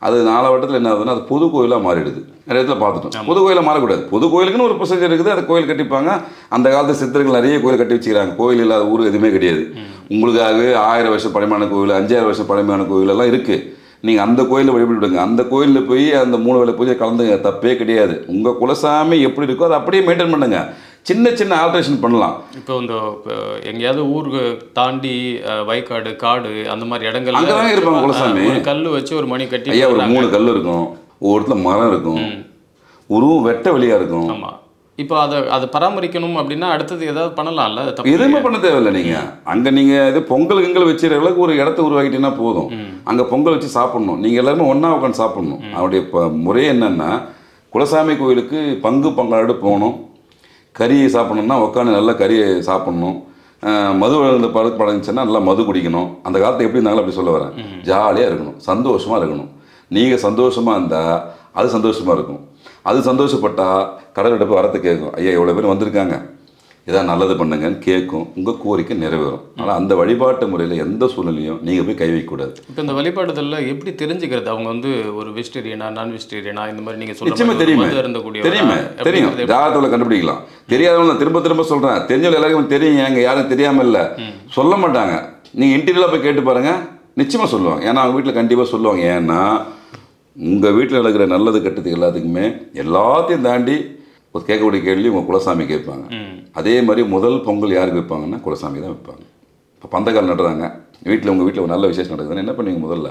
அது நாலாவட்டத்தில் என்ன ஆகுதுன்னா அது பொது கோயிலாக மாறிடுது நிறைய இடத்துல பார்த்துட்டோம் பொது கோயிலாக மாறக்கூடாது பொது கோயிலுக்குன்னு ஒரு ப்ரொசீஜர் இருக்குது அந்த கோயில் கட்டிப்பாங்க அந்த காலத்து சித்தர்கள் நிறைய கோயில் கட்டி வச்சுக்கிறாங்க கோயில் இல்லாத ஊர் எதுவுமே கிடையாது உங்களுக்காகவே ஆயிரம் வருஷம் பழமையான கோயில் அஞ்சாயிரம் வருஷம் பழமையான கோயில் எல்லாம் இருக்குது நீங்கள் அந்த கோயிலில் வழிபடுங்க அந்த கோயிலில் போய் அந்த மூணு வேளை பூஜை கலந்துங்க தப்பே கிடையாது உங்கள் குலசாமி எப்படி இருக்கோ அதை அப்படியே மெயின்டைன் பண்ணுங்க சின்ன சின்ன ஆல்ட்ரேஷன் பண்ணலாம் இப்போ இந்த இப்போ எங்கேயாவது ஊருக்கு தாண்டி அஹ், வயக்காடு காடு அந்த மாதிரி இடங்கள்ல அங்கதாங்க இருப்பாங்க குலசாமி. அஹ், ஒரு கல் வச்சு ஒரு மணி கட்டி ஐயா ஒரு மூணு கல் இருக்கும் ஒவ்வொருத்துல மரம் இருக்கும் உருவம் வெட்ட வெளியாக இருக்கும் ஆமா இப்போ அதை அதை பராமரிக்கணும் அப்படின்னா அடுத்தது ஏதாவது பண்ணலாம்ல அது தப்பு எதுவுமே பண்ண தேவையில்லை நீங்க அங்க நீங்க இது பொங்கல் கிங்கல் வச்சுற அளவுக்கு ஒரு இடத்த உருவாக்கிட்டீங்கன்னா போதும் அங்க பொங்கல் வச்சு சாப்பிடணும் நீங்க எல்லாருமே ஒண்ணா உட்காந்து சாப்பிடணும் அவருடைய ப- முறை என்னன்னா குலசாமி கோயிலுக்கு பங்கு பங்காடு போகணும் கறி சாப்பிடணும்னா உட்காந்து நல்லா கறியை சாப்பிடணும் அஹ் மது வளர்ந்த பழக்க பழங்குச்சுன்னா நல்லா மது குடிக்கணும் அந்த காலத்தை எப்படி இருந்தாலும் அப்படி சொல்ல வரேன் ஜாலியாக இருக்கணும் சந்தோஷமா இருக்கணும் நீங்கள் சந்தோஷமா இருந்தா அது சந்தோஷமா இருக்கும் அது சந்தோஷப்பட்டா கடவுள்கிட்ட போய் வரத்தை கேட்கும் ஐயா இவ்வளோ பேர் வந்திருக்காங்க ஏதாவது நல்லது பண்ணுங்கன்னு கேட்கும் உங்கள் கோரிக்கை நிறைவேறும் ஆனால் அந்த வழிபாட்டு முறையில் எந்த சூழ்நிலையும் நீங்கள் போய் கை வைக்கக்கூடாது இப்போ இந்த வழிபாடுதல்ல எப்படி தெரிஞ்சுக்கிறது அவங்க வந்து ஒரு வெஜிடேரியனா நான் வெஜிடேரியனா இந்த மாதிரி நீங்க சொல்ற நிச்சயமா மாதிரி தெரியுமே மது அருந்தக்கூடியவரா? தெரியுமே தெரியும் அப்படிங்கிறது எப்படி- ஜாதகத்தில் கண்டுபிடிக்கலாம் தெரியாதவங்க நான் திரும்ப திரும்ப சொல்கிறேன் தெரிஞ்சவங்க எல்லாருக்கும் தெரியும் எங்க யாரும் தெரியாமல் இல்லை சொல்ல மாட்டாங்க நீங்கள் இன்டீரியலாக போய் கேட்டு பாருங்க நிச்சயமாக சொல்லுவாங்க ஏன்னா அவங்க வீட்டில் கண்டிப்பாக சொல்லுவாங்க ஏன்னா உங்கள் வீட்டில் நடக்கிற நல்லது கெட்டது எல்லாத்துக்குமே எல்லாத்தையும் தாண்டி ஒரு கேட்கக்கூடிய கேள்வி உங்கள் குலசாமி கேட்பாங்க ம். அதே மாதிரி முதல் பொங்கல் யாருக்கு வைப்பாங்கன்னா குலசாமி தான் வைப்பாங்க இப்போ பந்தக்கால் நடுறாங்க வீட்டில் உங்கள் வீட்டில் ஒரு நல்ல விசேஷம் நடக்குதுன்னா என்ன பண்ணுவீங்க முதல்ல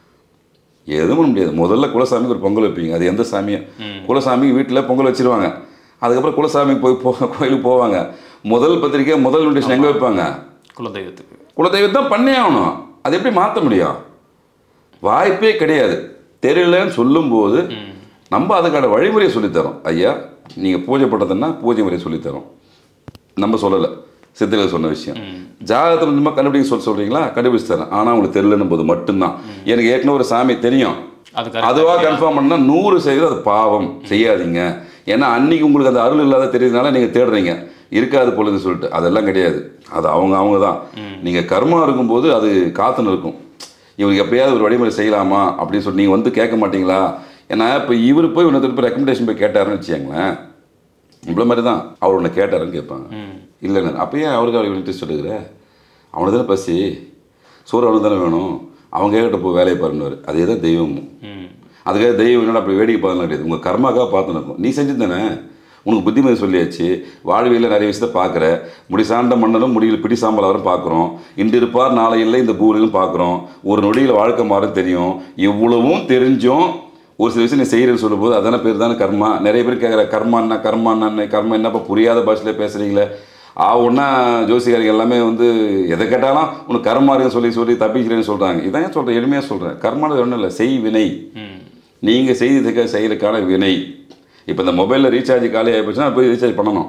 எதுவும் பண்ண முடியாது முதல்ல குலசாமிக்கு ஒரு பொங்கல் வைப்பீங்க அது எந்த சாமியும் குலசாமிக்கு வீட்டில் பொங்கல் வச்சிருவாங்க அதுக்கப்புறம் குலசாமிக்கு போய் போ கோயிலுக்கு போவாங்க முதல் பத்திரிக்கை முதல் இன்விடேஷன் எங்கே வைப்பாங்க குலதெய்வத்துக்கு குலதெய்வம் தான் பண்ணே ஆகணும் அது எப்படி மாற்ற முடியும் வாய்ப்பே கிடையாது தெரியலன்னு சொல்லும்போது நம்ம அதுக்கான வழிமுறையை சொல்லித்தரோம் ஐயா நீங்கள் பூஜை பண்ணுறதுன்னா பூஜை முறையை சொல்லித்தரோம் நம்ம சொல்லலை சித்தர்கள் சொன்ன விஷயம் ஜாதகத்தில் நம்ம கண்டுபிடிக்க சொல்ல சொல்கிறீங்களா கண்டுபிடிச்சு தரேன் ஆனால் உங்களுக்கு தெரியலன்னும் போது மட்டும்தான் எனக்கு ஏற்கனவே ஒரு சாமி தெரியும் அது correct. அதுவாக கன்ஃபார்ம் பண்ணா நூறு சதவீதம் அது பாவம் செய்யாதீங்க ஏன்னா அன்னைக்கு உங்களுக்கு அந்த அருள் இல்லாத தெரியுதுனால நீங்கள் தேடுறீங்க இருக்காது பொழுதுன்னு சொல்லிட்டு அதெல்லாம் கிடையாது அது அவங்க அவங்க தான் நீங்கள் கர்மா இருக்கும்போது அது காத்துன்னு இருக்கும் இவருக்கு எப்படியாவது ஒரு வழிமுறை செய்யலாமா அப்படின்னு சொல்லி நீங்கள் வந்து கேட்க மாட்டீங்களா ஏன்னா இப்போ இவர் போய் ஒன்று போய் ரெக்கமெண்டேஷன் போய் கேட்டாருன்னு வச்சுக்கோங்களேன் இவ்வளோ மாதிரி தான் அவர் ஒன்று கேட்டாருன்னு கேட்பாங்க இல்லைண்ணா அப்போ ஏன் அவருக்கு அவருக்கு இன்ட்ரெஸ்ட் எடுக்கிற அவனுக்கு தானே பசி சோறு அவனுக்கு தானே வேணும் அவங்க கேட்கிட்ட போய் வேலையை பாருன்னு அதே தான் தெய்வமும் ம் அதுக்காக தெய்வம் என்னடா அப்படி வேடிக்கை பார்க்கலாம் கிடையாது உங்கள் கர்மாக்காக பார்த்து இருக்கும் நீ செஞ்சு தானே உனக்கு புத்திமதி சொல்லியாச்சு வாழ்வியலில் நிறைய விஷயத்தை பார்க்குற முடி சார்ந்த மன்னரும் முடியில் பிடி சாம்பலாரும் பார்க்குறோம் இன்று இருப்பார் நாளை இல்லை இந்த பூரிலும் பார்க்குறோம் ஒரு நொடியில் வாழ்க்கை மாறும் தெரியும் இவ்வளவும் தெரிஞ்சும் ஒரு சில விஷயம் நீ செய்கிறேன்னு சொல்லும்போது அதான பேர் தானே கர்மா நிறைய பேர் கேட்குற கர்மான்னா கர்மான்னா கர்மா என்னப்பா புரியாத பாஷையில் பேசுகிறீங்களே ஆ ஒன்றா ஜோசிகாரிகள் எல்லாமே வந்து எதை கேட்டாலும் உனக்கு கர்மா இருக்குன்னு சொல்லி சொல்லி தப்பிக்கிறேன்னு சொல்கிறாங்க இதான் சொல்கிறேன் எளிமையாக சொல்கிறேன் கர்மானது ஒன்றும் இல்லை செய் வினை ம் நீங்கள் செய்ததுக்கு செயலுக்கான வினை இப்போ இந்த மொபைலில் ரீசார்ஜ் காலி ஆகிப்போச்சுன்னா போய் ரீசார்ஜ் பண்ணணும்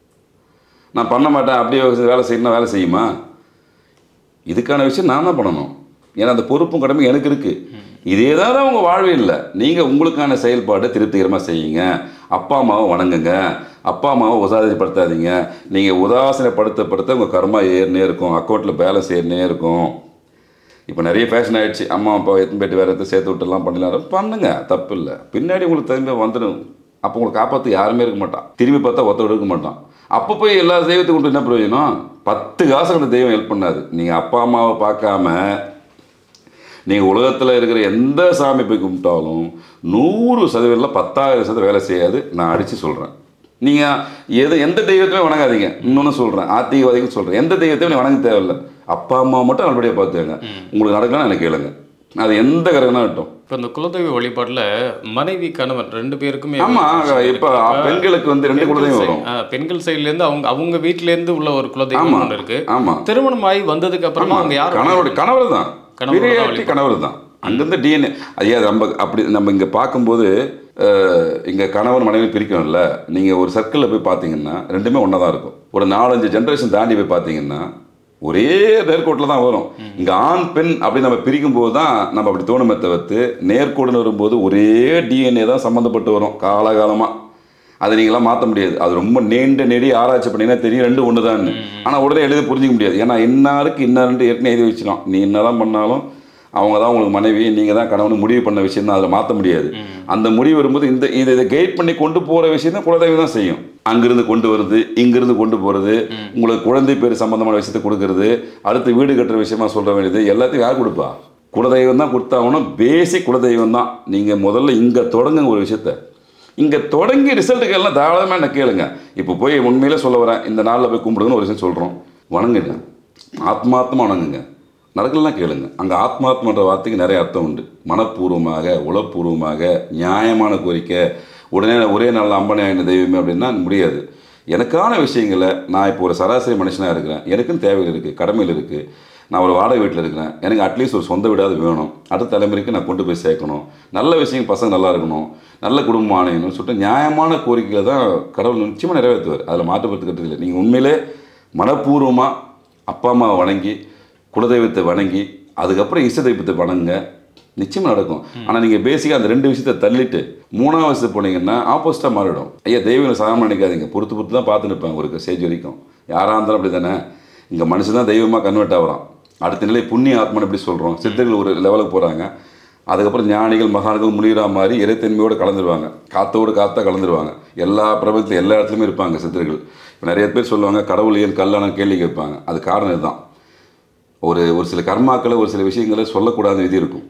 நான் பண்ண மாட்டேன் அப்படியே வேலை செய்யணும் வேலை செய்யுமா இதுக்கான விஷயம் நான் தான் பண்ணணும் ஏன்னா அந்த பொறுப்பும் கடமை எனக்கு இருக்குது இதே தான் உங்கள் வாழ்வே இல்லை நீங்கள் உங்களுக்கான செயல்பாடை திருப்திகரமாக செய்யுங்க அப்பா அம்மாவை வணங்குங்க அப்பா அம்மாவை உதாசீனப்படுத்தாதீங்க நீங்கள் உதாசீனப்படுத்தப்படுத்த உங்கள் கர்மா ஏறினே இருக்கும் அக்கௌண்ட்டில் பேலன்ஸ் ஏறினே இருக்கும் இப்போ நிறைய ஃபேஷன் ஆயிடுச்சு அம்மா அப்பா எத்தனை பேட்டு வேறு எதாவது சேர்த்து விட்டுலாம் பண்ணலாம் பண்ணுங்க தப்பு இல்லை பின்னாடி உங்களுக்கு திரும்பி வந்துடும் அப்போ உங்களுக்கு காப்பாற்ற யாருமே இருக்க மாட்டான் திரும்பி பார்த்தா ஒருத்தர் இருக்க மாட்டான் அப்போ போய் எல்லா தெய்வத்துக்கு கொண்டு என்ன பிரயோஜனம் பத்து காசு அந்த தெய்வம் ஹெல்ப் பண்ணாது நீங்கள் அப்பா அம்மாவை பார்க்காம நீங்கள் உலகத்தில் இருக்கிற எந்த சாமி போய் கும்பிட்டாலும் நூறு சதவீதம் பத்தாயிரம் சதவீதம் வேலை செய்யாது நான் அடித்து சொல்கிறேன் நீங்கள் எது எந்த தெய்வத்தையுமே வணங்காதீங்க இன்னொன்று சொல்கிறேன் ஆத்திகவாதிகள் சொல்கிறேன் எந்த தெய்வத்தையும் நீ வணங்க தேவையில்லை அப்பா அம்மா மட்டும் நல்லபடியாக பார்த்துக்கங்க உங்களுக்கு நடக்கணும் எனக்கு கேளுங்க அது எந்த கரகனா இருக்கட்டும் இப்போ இந்த குலதெய்வ வழிபாட்டில் மனைவி கணவன் ரெண்டு பேருக்குமே ஆமா இப்போ பெண்களுக்கு வந்து ரெண்டு குலதெய்வம் வரும் ஆ, பெண்கள் சைடுல இருந்து அவங்க அவங்க வீட்ல இருந்து உள்ள ஒரு குலதெய்வம் ஆமா ஒன்று இருக்கு ஆமா திருமணம் ஆகி வந்ததுக்கு அப்புறமா அவங்க யாரும் கணவருடைய கணவர் தான் கணவர் தான் விரையாட்டி கணவர் தான் அங்கிருந்து டிஎன்ஏ ஐயா நம்ம அப்படி நம்ம இங்கே பார்க்கும்போது அஹ், இங்க கணவன் மனைவி பிரிக்கணும்ல நீங்கள் ஒரு சர்க்கிளில் போய் பார்த்தீங்கன்னா ரெண்டுமே ஒன்றா தான் இருக்கும் ஒரு நாலஞ்சு ஜென்ரேஷன் தாண்டி போய் பார்த்தீங்கன்னா ஒரே நேர்கோட்டில் தான் வரும் இங்கே ஆண் பெண் அப்படி நம்ம பிரிக்கும் போது தான் நம்ம அப்படி தோணுமே தவிர்த்து நேர்கோடுன்னு வரும்போது ஒரே டிஎன்ஏ தான் சம்மந்தப்பட்டு வரும் காலகாலமாக அதை நீங்களாம் மாற்ற முடியாது அது ரொம்ப நீண்ட நெடி ஆராய்ச்சி பண்ணீங்கன்னா தெரியும் ரெண்டு ஒன்று தான் ஆனால் உடனே எழுதி புரிஞ்சிக்க முடியாது ஏன்னா இன்னாருக்கு இன்னாருன்ட்டு ஏற்கனவே எழுதி வச்சிடும் நீ என்னதான் பண்ணாலும் அவங்க தான் உங்களுக்கு மனைவி நீங்கள் தான் கணவன் முடிவு பண்ண விஷயம் தான் அதில் மாற்ற முடியாது அந்த முடிவு வரும்போது இந்த இதை இதை கைட் பண்ணி கொண்டு போகிற விஷயம் தான் குலதெய்வம் தான் செய்யும் அங்கிருந்து கொண்டு வருது இங்கிருந்து கொண்டு போகிறது உங்களுக்கு குழந்தை பேர் சம்பந்தமான விஷயத்தை கொடுக்கறது அடுத்து வீடு கட்டுற விஷயமா சொல்ல வேண்டியது எல்லாத்தையும் யார் கொடுப்பா குலதெய்வம் தான் கொடுத்தாகணும் பேசிக் குலதெய்வம் தான் நீங்கள் முதல்ல இங்கே தொடங்குங்க ஒரு விஷயத்த இங்கே தொடங்கி ரிசல்ட்டுக்கு எல்லாம் தாராளமாக என்ன கேளுங்க இப்போ போய் உண்மையிலே சொல்ல வரேன் இந்த நாளில் போய் கும்பிடுங்கன்னு ஒரு விஷயம் சொல்கிறோம் வணங்குங்க ஆத்மார்த்தமாக வணங்குங்க நடக்கலாம் கேளுங்க அங்கே ஆத்மாத்மன்ற வார்த்தைக்கு நிறைய அர்த்தம் உண்டு மனப்பூர்வமாக உளப்பூர்வமாக நியாயமான கோரிக்கை உடனே ஒரே நாளில் அம்பனே ஆயின தெய்வமே அப்படின்னா முடியாது எனக்கான விஷயங்களை நான் இப்போ ஒரு சராசரி மனுஷனாக இருக்கிறேன் எனக்கும் தேவைகள் இருக்குது கடமைகள் இருக்குது நான் ஒரு வாடகை வீட்டில் இருக்கிறேன் எனக்கு அட்லீஸ்ட் ஒரு சொந்த வீடாவது வேணும் அடுத்த தலைமுறைக்கு நான் கொண்டு போய் சேர்க்கணும் நல்ல விஷயம் பசங்க நல்லா இருக்கணும் நல்ல குடும்பம் ஆணையணும்னு சொல்லிட்டு நியாயமான கோரிக்கைகளை தான் கடவுள் நிச்சயமாக நிறைவேற்றுவார் அதில் மாற்றுப்படுத்துக்கிறது இல்லை நீங்கள் உண்மையிலே மனப்பூர்வமாக அப்பா அம்மாவை வணங்கி குலதெய்வத்தை வணங்கி அதுக்கப்புறம் இஷ்ட தெய்வத்தை வணங்குங்க நிச்சயமாக நடக்கும் ஆனால் நீங்கள் பேசிக்காக அந்த ரெண்டு விஷயத்தை தள்ளிட்டு மூணாவது விஷயத்து போனீங்கன்னா ஆப்போசிட்டாக மாறிடும் ஐயா தெய்வங்களை சாதாரண நினைக்காதீங்க பொறுத்து பொறுத்து தான் பார்த்து நிற்பேன் ஒரு ஸ்டேஜ் வரைக்கும் யாராக இருந்தாலும் அப்படி தானே இங்கே மனுஷன் தான் தெய்வமாக கன்வெர்ட் ஆகிறான் அடுத்த நிலை புண்ணிய ஆத்மான்னு எப்படி சொல்கிறோம் சித்தர்கள் ஒரு லெவலுக்கு போகிறாங்க அதுக்கப்புறம் ஞானிகள் மகான்கள் முனிரா மாதிரி இறைத்தன்மையோடு கலந்துருவாங்க காத்தோடு காத்தா கலந்துருவாங்க எல்லா பிரபஞ்சத்தில் எல்லா இடத்துலையுமே இருப்பாங்க சித்தர்கள் இப்போ நிறைய பேர் சொல்லுவாங்க கடவுள் ஏன் கல்லான கேள்வி கேட்பாங்க அது காரணம் இதுதான் ஒரு ஒரு சில கர்மாக்களை ஒரு சில விஷயங்களை சொல்லக்கூடாத விதி இருக்கும்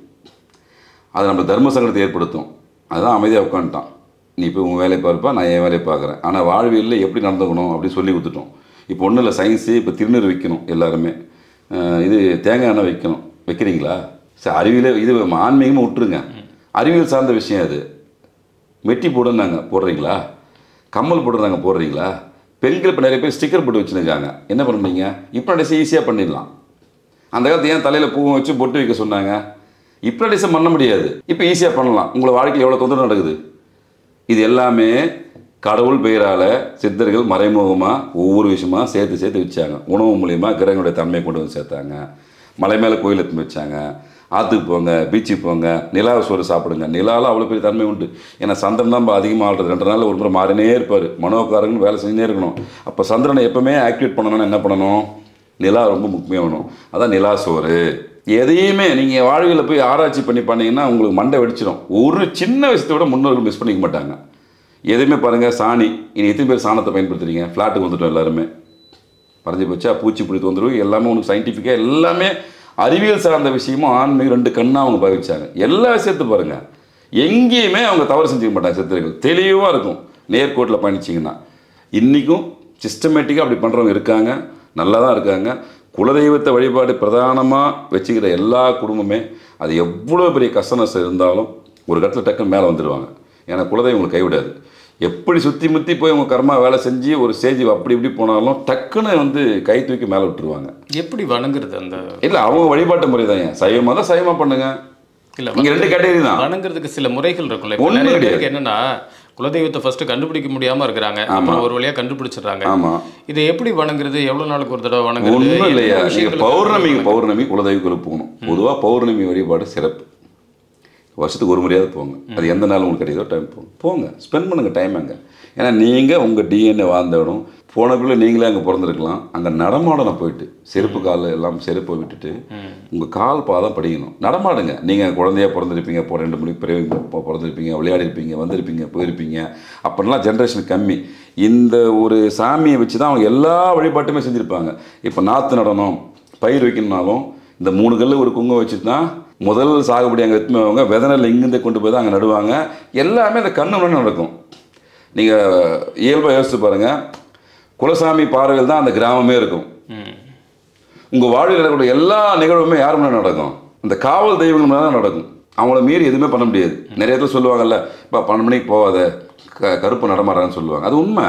அது நம்ம தர்ம சங்கடத்தை ஏற்படுத்தும் அதுதான் அமைதியாக உட்காந்துட்டான் நீ இப்போ உன் வேலையை பார்ப்பா நான் என் வேலையை பார்க்குறேன் ஆனால் வாழ்வியலில் எப்படி நடந்துக்கணும் அப்படின்னு சொல்லி கொடுத்துட்டோம் இப்போ ஒன்றும் இல்லை சயின்ஸு இப்போ திருநீர் வைக்கணும் எல்லாருமே அஹ் இது தேங்காய் எண்ணெய் வைக்கணும் வைக்கிறீங்களா சரி அறிவியலே இது ஆன்மீகமாக விட்டுருங்க அறிவியல் சார்ந்த விஷயம் அது மெட்டி போடுறாங்க போடுறீங்களா கம்மல் போடுறாங்க போடுறீங்களா பெண்கள் இப்போ நிறைய பேர் ஸ்டிக்கர் போட்டு வச்சுருக்காங்க என்ன பண்ணுறீங்க இப்போ நடிச்சு ஈஸியாக பண்ணிடலாம் அந்த காலத்து ஏன் தலையில் பூவை வச்சு பொட்டு வைக்க சொன்னாங்க இப்போ டிசைன் பண்ண முடியாது இப்போ ஈஸியாக பண்ணலாம் உங்களை வாழ்க்கையில் எவ்வளோ தொந்தரவு நடக்குது இது எல்லாமே கடவுள் பெயரால் சித்தர்கள் மறைமுகமாக ஒவ்வொரு விஷயமா சேர்த்து சேர்த்து வச்சாங்க உணவு மூலியமா கிரகங்களுடைய தன்மையை கொண்டு வந்து சேர்த்தாங்க மலை மேலே கோயில் எடுத்து வச்சாங்க ஆற்றுக்கு போங்க பீச்சுக்கு போங்க நிலா சோறு சாப்பிடுங்க நிலாவில் அவ்வளோ பெரிய தன்மை உண்டு ஏன்னா சந்திரன் தான் அதிகமாக ஆடுறது ரெண்டு நாளில் ஒரு முறை மாறினே இருப்பார் மனோகாரங்கன்னு வேலை செஞ்சுனே இருக்கணும் அப்போ சந்திரனை எப்பவுமே ஆக்டிவேட் பண்ணணும்னா என்ன பண்ணணும் நிலா ரொம்ப முக்கியம் வேணும் அதான் நிலா சோறு எதையுமே நீங்கள் வாழ்வியலில் போய் ஆராய்ச்சி பண்ணி பண்ணீங்கன்னா உங்களுக்கு மண்டை வெடிச்சிடும் ஒரு சின்ன விஷயத்தை விட முன்னோர்கள் மிஸ் பண்ணிக்க மாட்டாங்க எதுவுமே பாருங்கள் சாணி இனி எத்தனை பேர் சாணத்தை பயன்படுத்துறீங்க ஃப்ளாட்டுக்கு வந்துட்டோம் எல்லாருமே பறஞ்சு போச்சா பூச்சி பிடி தொந்தரவு எல்லாமே உனக்கு சயின்டிஃபிக்காக எல்லாமே அறிவியல் சார்ந்த விஷயமும் ஆன்மீகம் ரெண்டு கண்ணாக அவங்க பாவிச்சாங்க எல்லா விஷயத்தை பாருங்கள் எங்கேயுமே அவங்க தவறு செஞ்சுக்க மாட்டாங்க சித்தர்கள் தெளிவாக இருக்கும் நேர்கோட்டில் பயணிச்சிங்கன்னா இன்றைக்கும் சிஸ்டமேட்டிக்காக அப்படி பண்ணுறவங்க இருக்காங்க நல்லா தான் இருக்காங்க குலதெய்வத்தை வழிபாடு பிரதானமாக வச்சுக்கிற எல்லா குடும்பமே அது எவ்வளோ பெரிய கஷ்ட நஷ்டம் இருந்தாலும் ஒரு இடத்துல டக்குன்னு மேலே வந்துடுவாங்க ஏன்னா குலதெய்வம் உங்களுக்கு கைவிடாது எப்படி சுற்றி முற்றி போய் உங்கள் கர்மா வேலை செஞ்சு ஒரு ஸ்டேஜ் அப்படி இப்படி போனாலும் டக்குன்னு வந்து கை தூக்கி மேலே விட்டுருவாங்க எப்படி வணங்குறது அந்த இல்லை அவங்க வழிபாட்டு முறை தான் ஏன் சைவமாக தான் சைவமாக பண்ணுங்க இல்ல இங்கே ரெண்டு கேட்டகரி தான் வணங்குறதுக்கு சில முறைகள் இருக்கும்ல இப்ப ஒண்ணும் நிறைய கிடையாது. பேருக்கு என்னன்னா குலதெய்வத்தை ஃபர்ஸ்ட் கண்டுபிடிக்க முடியாம இருக்கிறாங்க அப்புறம் ஒரு வழியா கண்டுபிடிச்சிடுறாங்க ஆமாம் இதை எப்படி வணங்குறது எவ்வளவு நாளுக்கு ஒரு தடவை வணங்குறது ஒன்றும் என்ன இல்லையா நீங்கள் விஷயங்களுக்கு பௌர்ணமி பௌர்ணமி குலதெய்வங்களுக்கு போகணும் பொதுவாக பௌர்ணமி வழிபாடு சிறப்பு வருஷத்துக்கு ஒரு முறையாவது போங்க அது எந்த நாள் உங்களுக்கு கிடைக்குதோ டைம் போங்க போங்க ஸ்பெண்ட் பண்ணுங்க டைம் அங்கே ஏன்னா நீங்கள் உங்கள் டிஎன்ஏ வாழ்ந்த இடம் போனக்குள்ளே நீங்களே அங்கே பிறந்திருக்கலாம் அங்கே நடமாடணும் போயிட்டு செருப்பு கால் எல்லாம் செருப்பை விட்டுட்டு உங்கள் கால் பாதம் படிக்கணும் நடமாடுங்க நீங்கள் குழந்தையா பிறந்திருப்பீங்க இப்போ ரெண்டு மணி பிறகு இப்போ பிறந்திருப்பீங்க விளையாடி இருப்பீங்க வந்திருப்பீங்க போயிருப்பீங்க அப்போல்லாம் ஜென்ரேஷன் கம்மி இந்த ஒரு சாமியை வச்சு தான் அவங்க எல்லா வழிபாட்டுமே செஞ்சுருப்பாங்க இப்போ நாற்று நடனம் பயிர் வைக்கணும்னாலும் இந்த மூணு கல் ஒரு குங்கம் வச்சுட்டு தான் முதல் சாகுபடி அங்கே எத்துமே அவங்க விதனில் இங்கிருந்தே கொண்டு போய் தான் அங்கே நடுவாங்க எல்லாமே அந்த கண்ணு முன்னாடி நடக்கும் நீங்கள் இயல்பாக யோசிச்சு பாருங்கள் குலசாமி பார்வையில் தான் அந்த கிராமமே இருக்கும் ம். உங்கள் வாழ்வில் நடக்கக்கூடிய எல்லா நிகழ்வுமே யார் முன்னாடி நடக்கும் அந்த காவல் தெய்வங்கள் முன்னாடி தான் நடக்கும் அவங்கள மீறி எதுவுமே பண்ண முடியாது நிறைய பேர் சொல்லுவாங்கல்ல இப்போ பன்னெண்டு மணிக்கு போகாத க கருப்பு நடமாடுறான்னு சொல்லுவாங்க அது உண்மை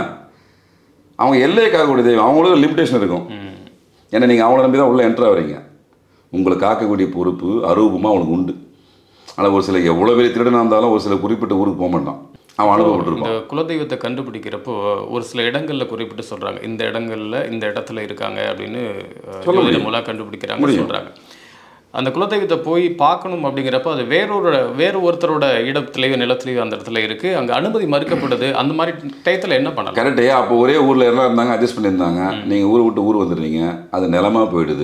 அவங்க எல்லையை காக்கக்கூடிய தெய்வம் அவங்களுக்கு லிமிடேஷன் இருக்கும் ம். ஏன்னா நீங்கள் அவங்கள நம்பி தான் உள்ளே என்ட்ரு ஆகிறீங்க உங்களை காக்கக்கூடிய பொறுப்பு அரூபமாக அவனுக்கு உண்டு ஆனால் ஒரு சில எவ்வளோ பெரிய திருடனாக இருந்தாலும் ஒரு சில குறிப்பிட்ட ஊருக்கு போக மாட்டான் அவன் அனுபவப்பட்டிருப்பான் இந்த குலதெய்வத்தை கண்டுபிடிக்கிறப்போ ஒரு சில இடங்கள்ல குறிப்பிட்டு சொல்றாங்க இந்த இடங்கள்ல இந்த இடத்துல இருக்காங்க அப்படின்னு அஹ், சொல்ல ஜோதிட முடியும். மூலம் கண்டுபிடிக்கிறாங்க சொல்றாங்க அந்த குலதெய்வத்தை போய் பார்க்கணும் அப்படிங்கிறப்ப அது வேறொரு வேறு ஒருத்தரோட இடத்துலயோ நிலத்திலேயோ அந்த இடத்துல இருக்கு அங்க அனுமதி மறுக்கப்படுது அந்த மாதிரி டயத்துல என்ன பண்ணலாம் கரெக்டே அப்போ ஒரே ஊரில் எல்லாம் இருந்தாங்க அட்ஜஸ்ட் பண்ணியிருந்தாங்க நீங்கள் ஊரை விட்டு ஊர் வந்துடுறீங்க அது நிலமா போயிடுது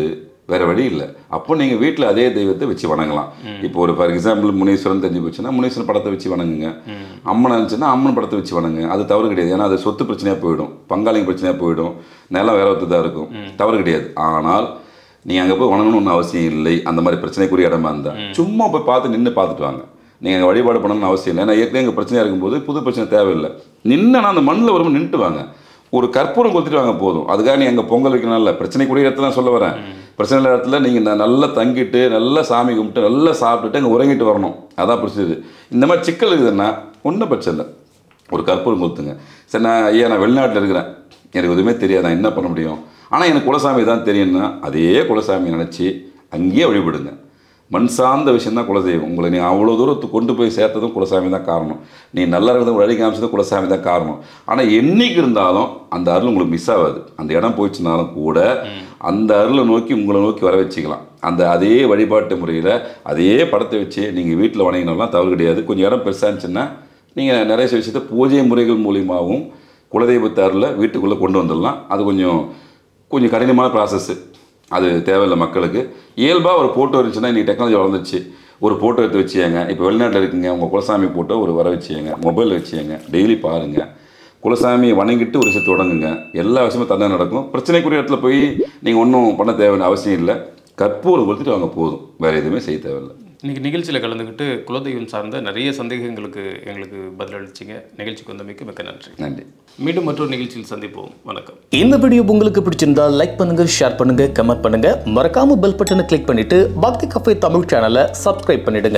வேற வழி இல்லை அப்போ நீங்கள் வீட்டில் அதே தெய்வத்தை வச்சு வணங்கலாம் இப்போ ஒரு ஃபார் எக்ஸாம்பிள் முனீஸ்வரன் தெரிஞ்சு போச்சுன்னா முனீஸ்வரன் படத்தை வச்சு வணங்குங்க அம்மன் இருந்துச்சுன்னா அம்மன் படத்தை வச்சு வணங்குங்க அது தவறு கிடையாது ஏன்னா அது சொத்து பிரச்சனையாக போயிடும் பங்காளிங்க பிரச்சனையாக போயிடும் நிலம் வேற ஒருத்தர் தான் இருக்கும் தவறு கிடையாது ஆனால் நீங்கள் அங்கே போய் வணங்கணும்னு அவசியம் இல்லை அந்த மாதிரி பிரச்சனைக்குரிய இடமா இருந்தால் சும்மா போய் பார்த்து நின்று பார்த்துட்டு வாங்க நீங்கள் அங்கே வழிபாடு பண்ணணும்னு அவசியம் இல்லை ஏன்னா ஏற்கனவே எங்கள் பிரச்சனையாக இருக்கும்போது புது பிரச்சனை தேவையில்லை நின்று அந்த மண்ணில் வரும்போது நின்றுட்டு வாங்க ஒரு கற்பூரம் கொளுத்திட்டு வாங்க போதும் அதுக்காக நீ அங்கே பொங்கல் வைக்கணும் இல்லை பிரச்சனைக்குரிய இடத்துல நான் சொல்ல வரேன் பிரச்சனை இல்லாத இடத்துல நீங்கள் நல்லா தங்கிட்டு நல்லா சாமி கும்பிட்டு நல்லா சாப்பிட்டுட்டு அங்கே உறங்கிட்டு வரணும் அதான் பிரச்சனை இந்த மாதிரி சிக்கல் இருக்குதுன்னா ஒன்றும் பிரச்சனை இல்லை ஒரு கற்பூரம் கொளுத்துங்க சரி நான் ஐயா நான் வெளிநாட்டில் இருக்கிறேன் எனக்கு எதுவுமே தெரியாது நான் என்ன பண்ண முடியும் ஆனால் எனக்கு குலசாமி தான் தெரியும்னா அதே குலசாமி நினச்சி அங்கேயே வழிபடுங்க மண் சார்ந்த விஷயம் தான் குலதெய்வம் உங்களை நீ அவ்வளோ தூரத்துக்கு கொண்டு போய் சேர்த்ததும் குலசாமி தான் காரணம் நீ நல்லா இருக்கிறது வழி காமிச்சதும் குலசாமி தான் காரணம் ஆனால் என்னைக்கு இருந்தாலும் அந்த அருள் உங்களுக்கு மிஸ் ஆகாது அந்த இடம் போயிடுச்சுனாலும் கூட அந்த அருளை நோக்கி உங்களை நோக்கி வர வச்சுக்கலாம் அந்த அதே வழிபாட்டு முறையில் அதே படத்தை வச்சு நீங்கள் வீட்டில் வணங்கினாலாம் தவறு கிடையாது கொஞ்சம் இடம் பெருசாக இருந்துச்சுன்னா நீங்கள் நிறைய விஷயத்தை பூஜை முறைகள் மூலியமாகவும் குலதெய்வத்தை அருளை வீட்டுக்குள்ளே கொண்டு வந்துடலாம் அது கொஞ்சம் கொஞ்சம் கடினமான ப்ராசஸ்ஸு அது தேவையில்லை மக்களுக்கு இயல்பாக ஒரு ஃபோட்டோ இருந்துச்சுன்னா இன்றைக்கி டெக்னாலஜி வளர்ந்துச்சு ஒரு ஃபோட்டோ எடுத்து வச்சுங்க இப்போ வெளிநாட்டில் இருக்கீங்க உங்கள் குலசாமி ஃபோட்டோ ஒரு வர வச்சுங்க மொபைல் வச்சுங்க டெய்லி பாருங்கள் குலசாமியை வணங்கிட்டு ஒரு விஷயத்தை தொடங்குங்க எல்லா விஷயமும் தந்தை நடக்கும் பிரச்சனைக்குரிய இடத்துல போய் நீங்கள் ஒன்றும் பண்ண தேவையான அவசியம் இல்லை கற்பூரம் கொடுத்துட்டு வாங்க போதும் வேறு எதுவுமே செய்ய தேவையில்லை இன்னைக்கு நிகழ்ச்சியில் கலந்துக்கிட்டு குலதெய்வம் சார்ந்த நிறைய சந்தேகங்களுக்கு எங்களுக்கு பதிலளிச்சிங்க நிகழ்ச்சிக்கு வந்தமைக்கு மிக்க நன்றி நன்றி மீண்டும் மற்றொரு நிகழ்ச்சியில் சந்திப்போம் வணக்கம் இந்த வீடியோ உங்களுக்கு பிடிச்சிருந்தா லைக் பண்ணுங்க ஷேர் பண்ணுங்க கமெண்ட் பண்ணுங்க மறக்காம பெல் பட்டனை கிளிக் பண்ணிட்டு பக்தி கஃபே தமிழ் சேனலை சப்ஸ்கிரைப் பண்ணிடுங்க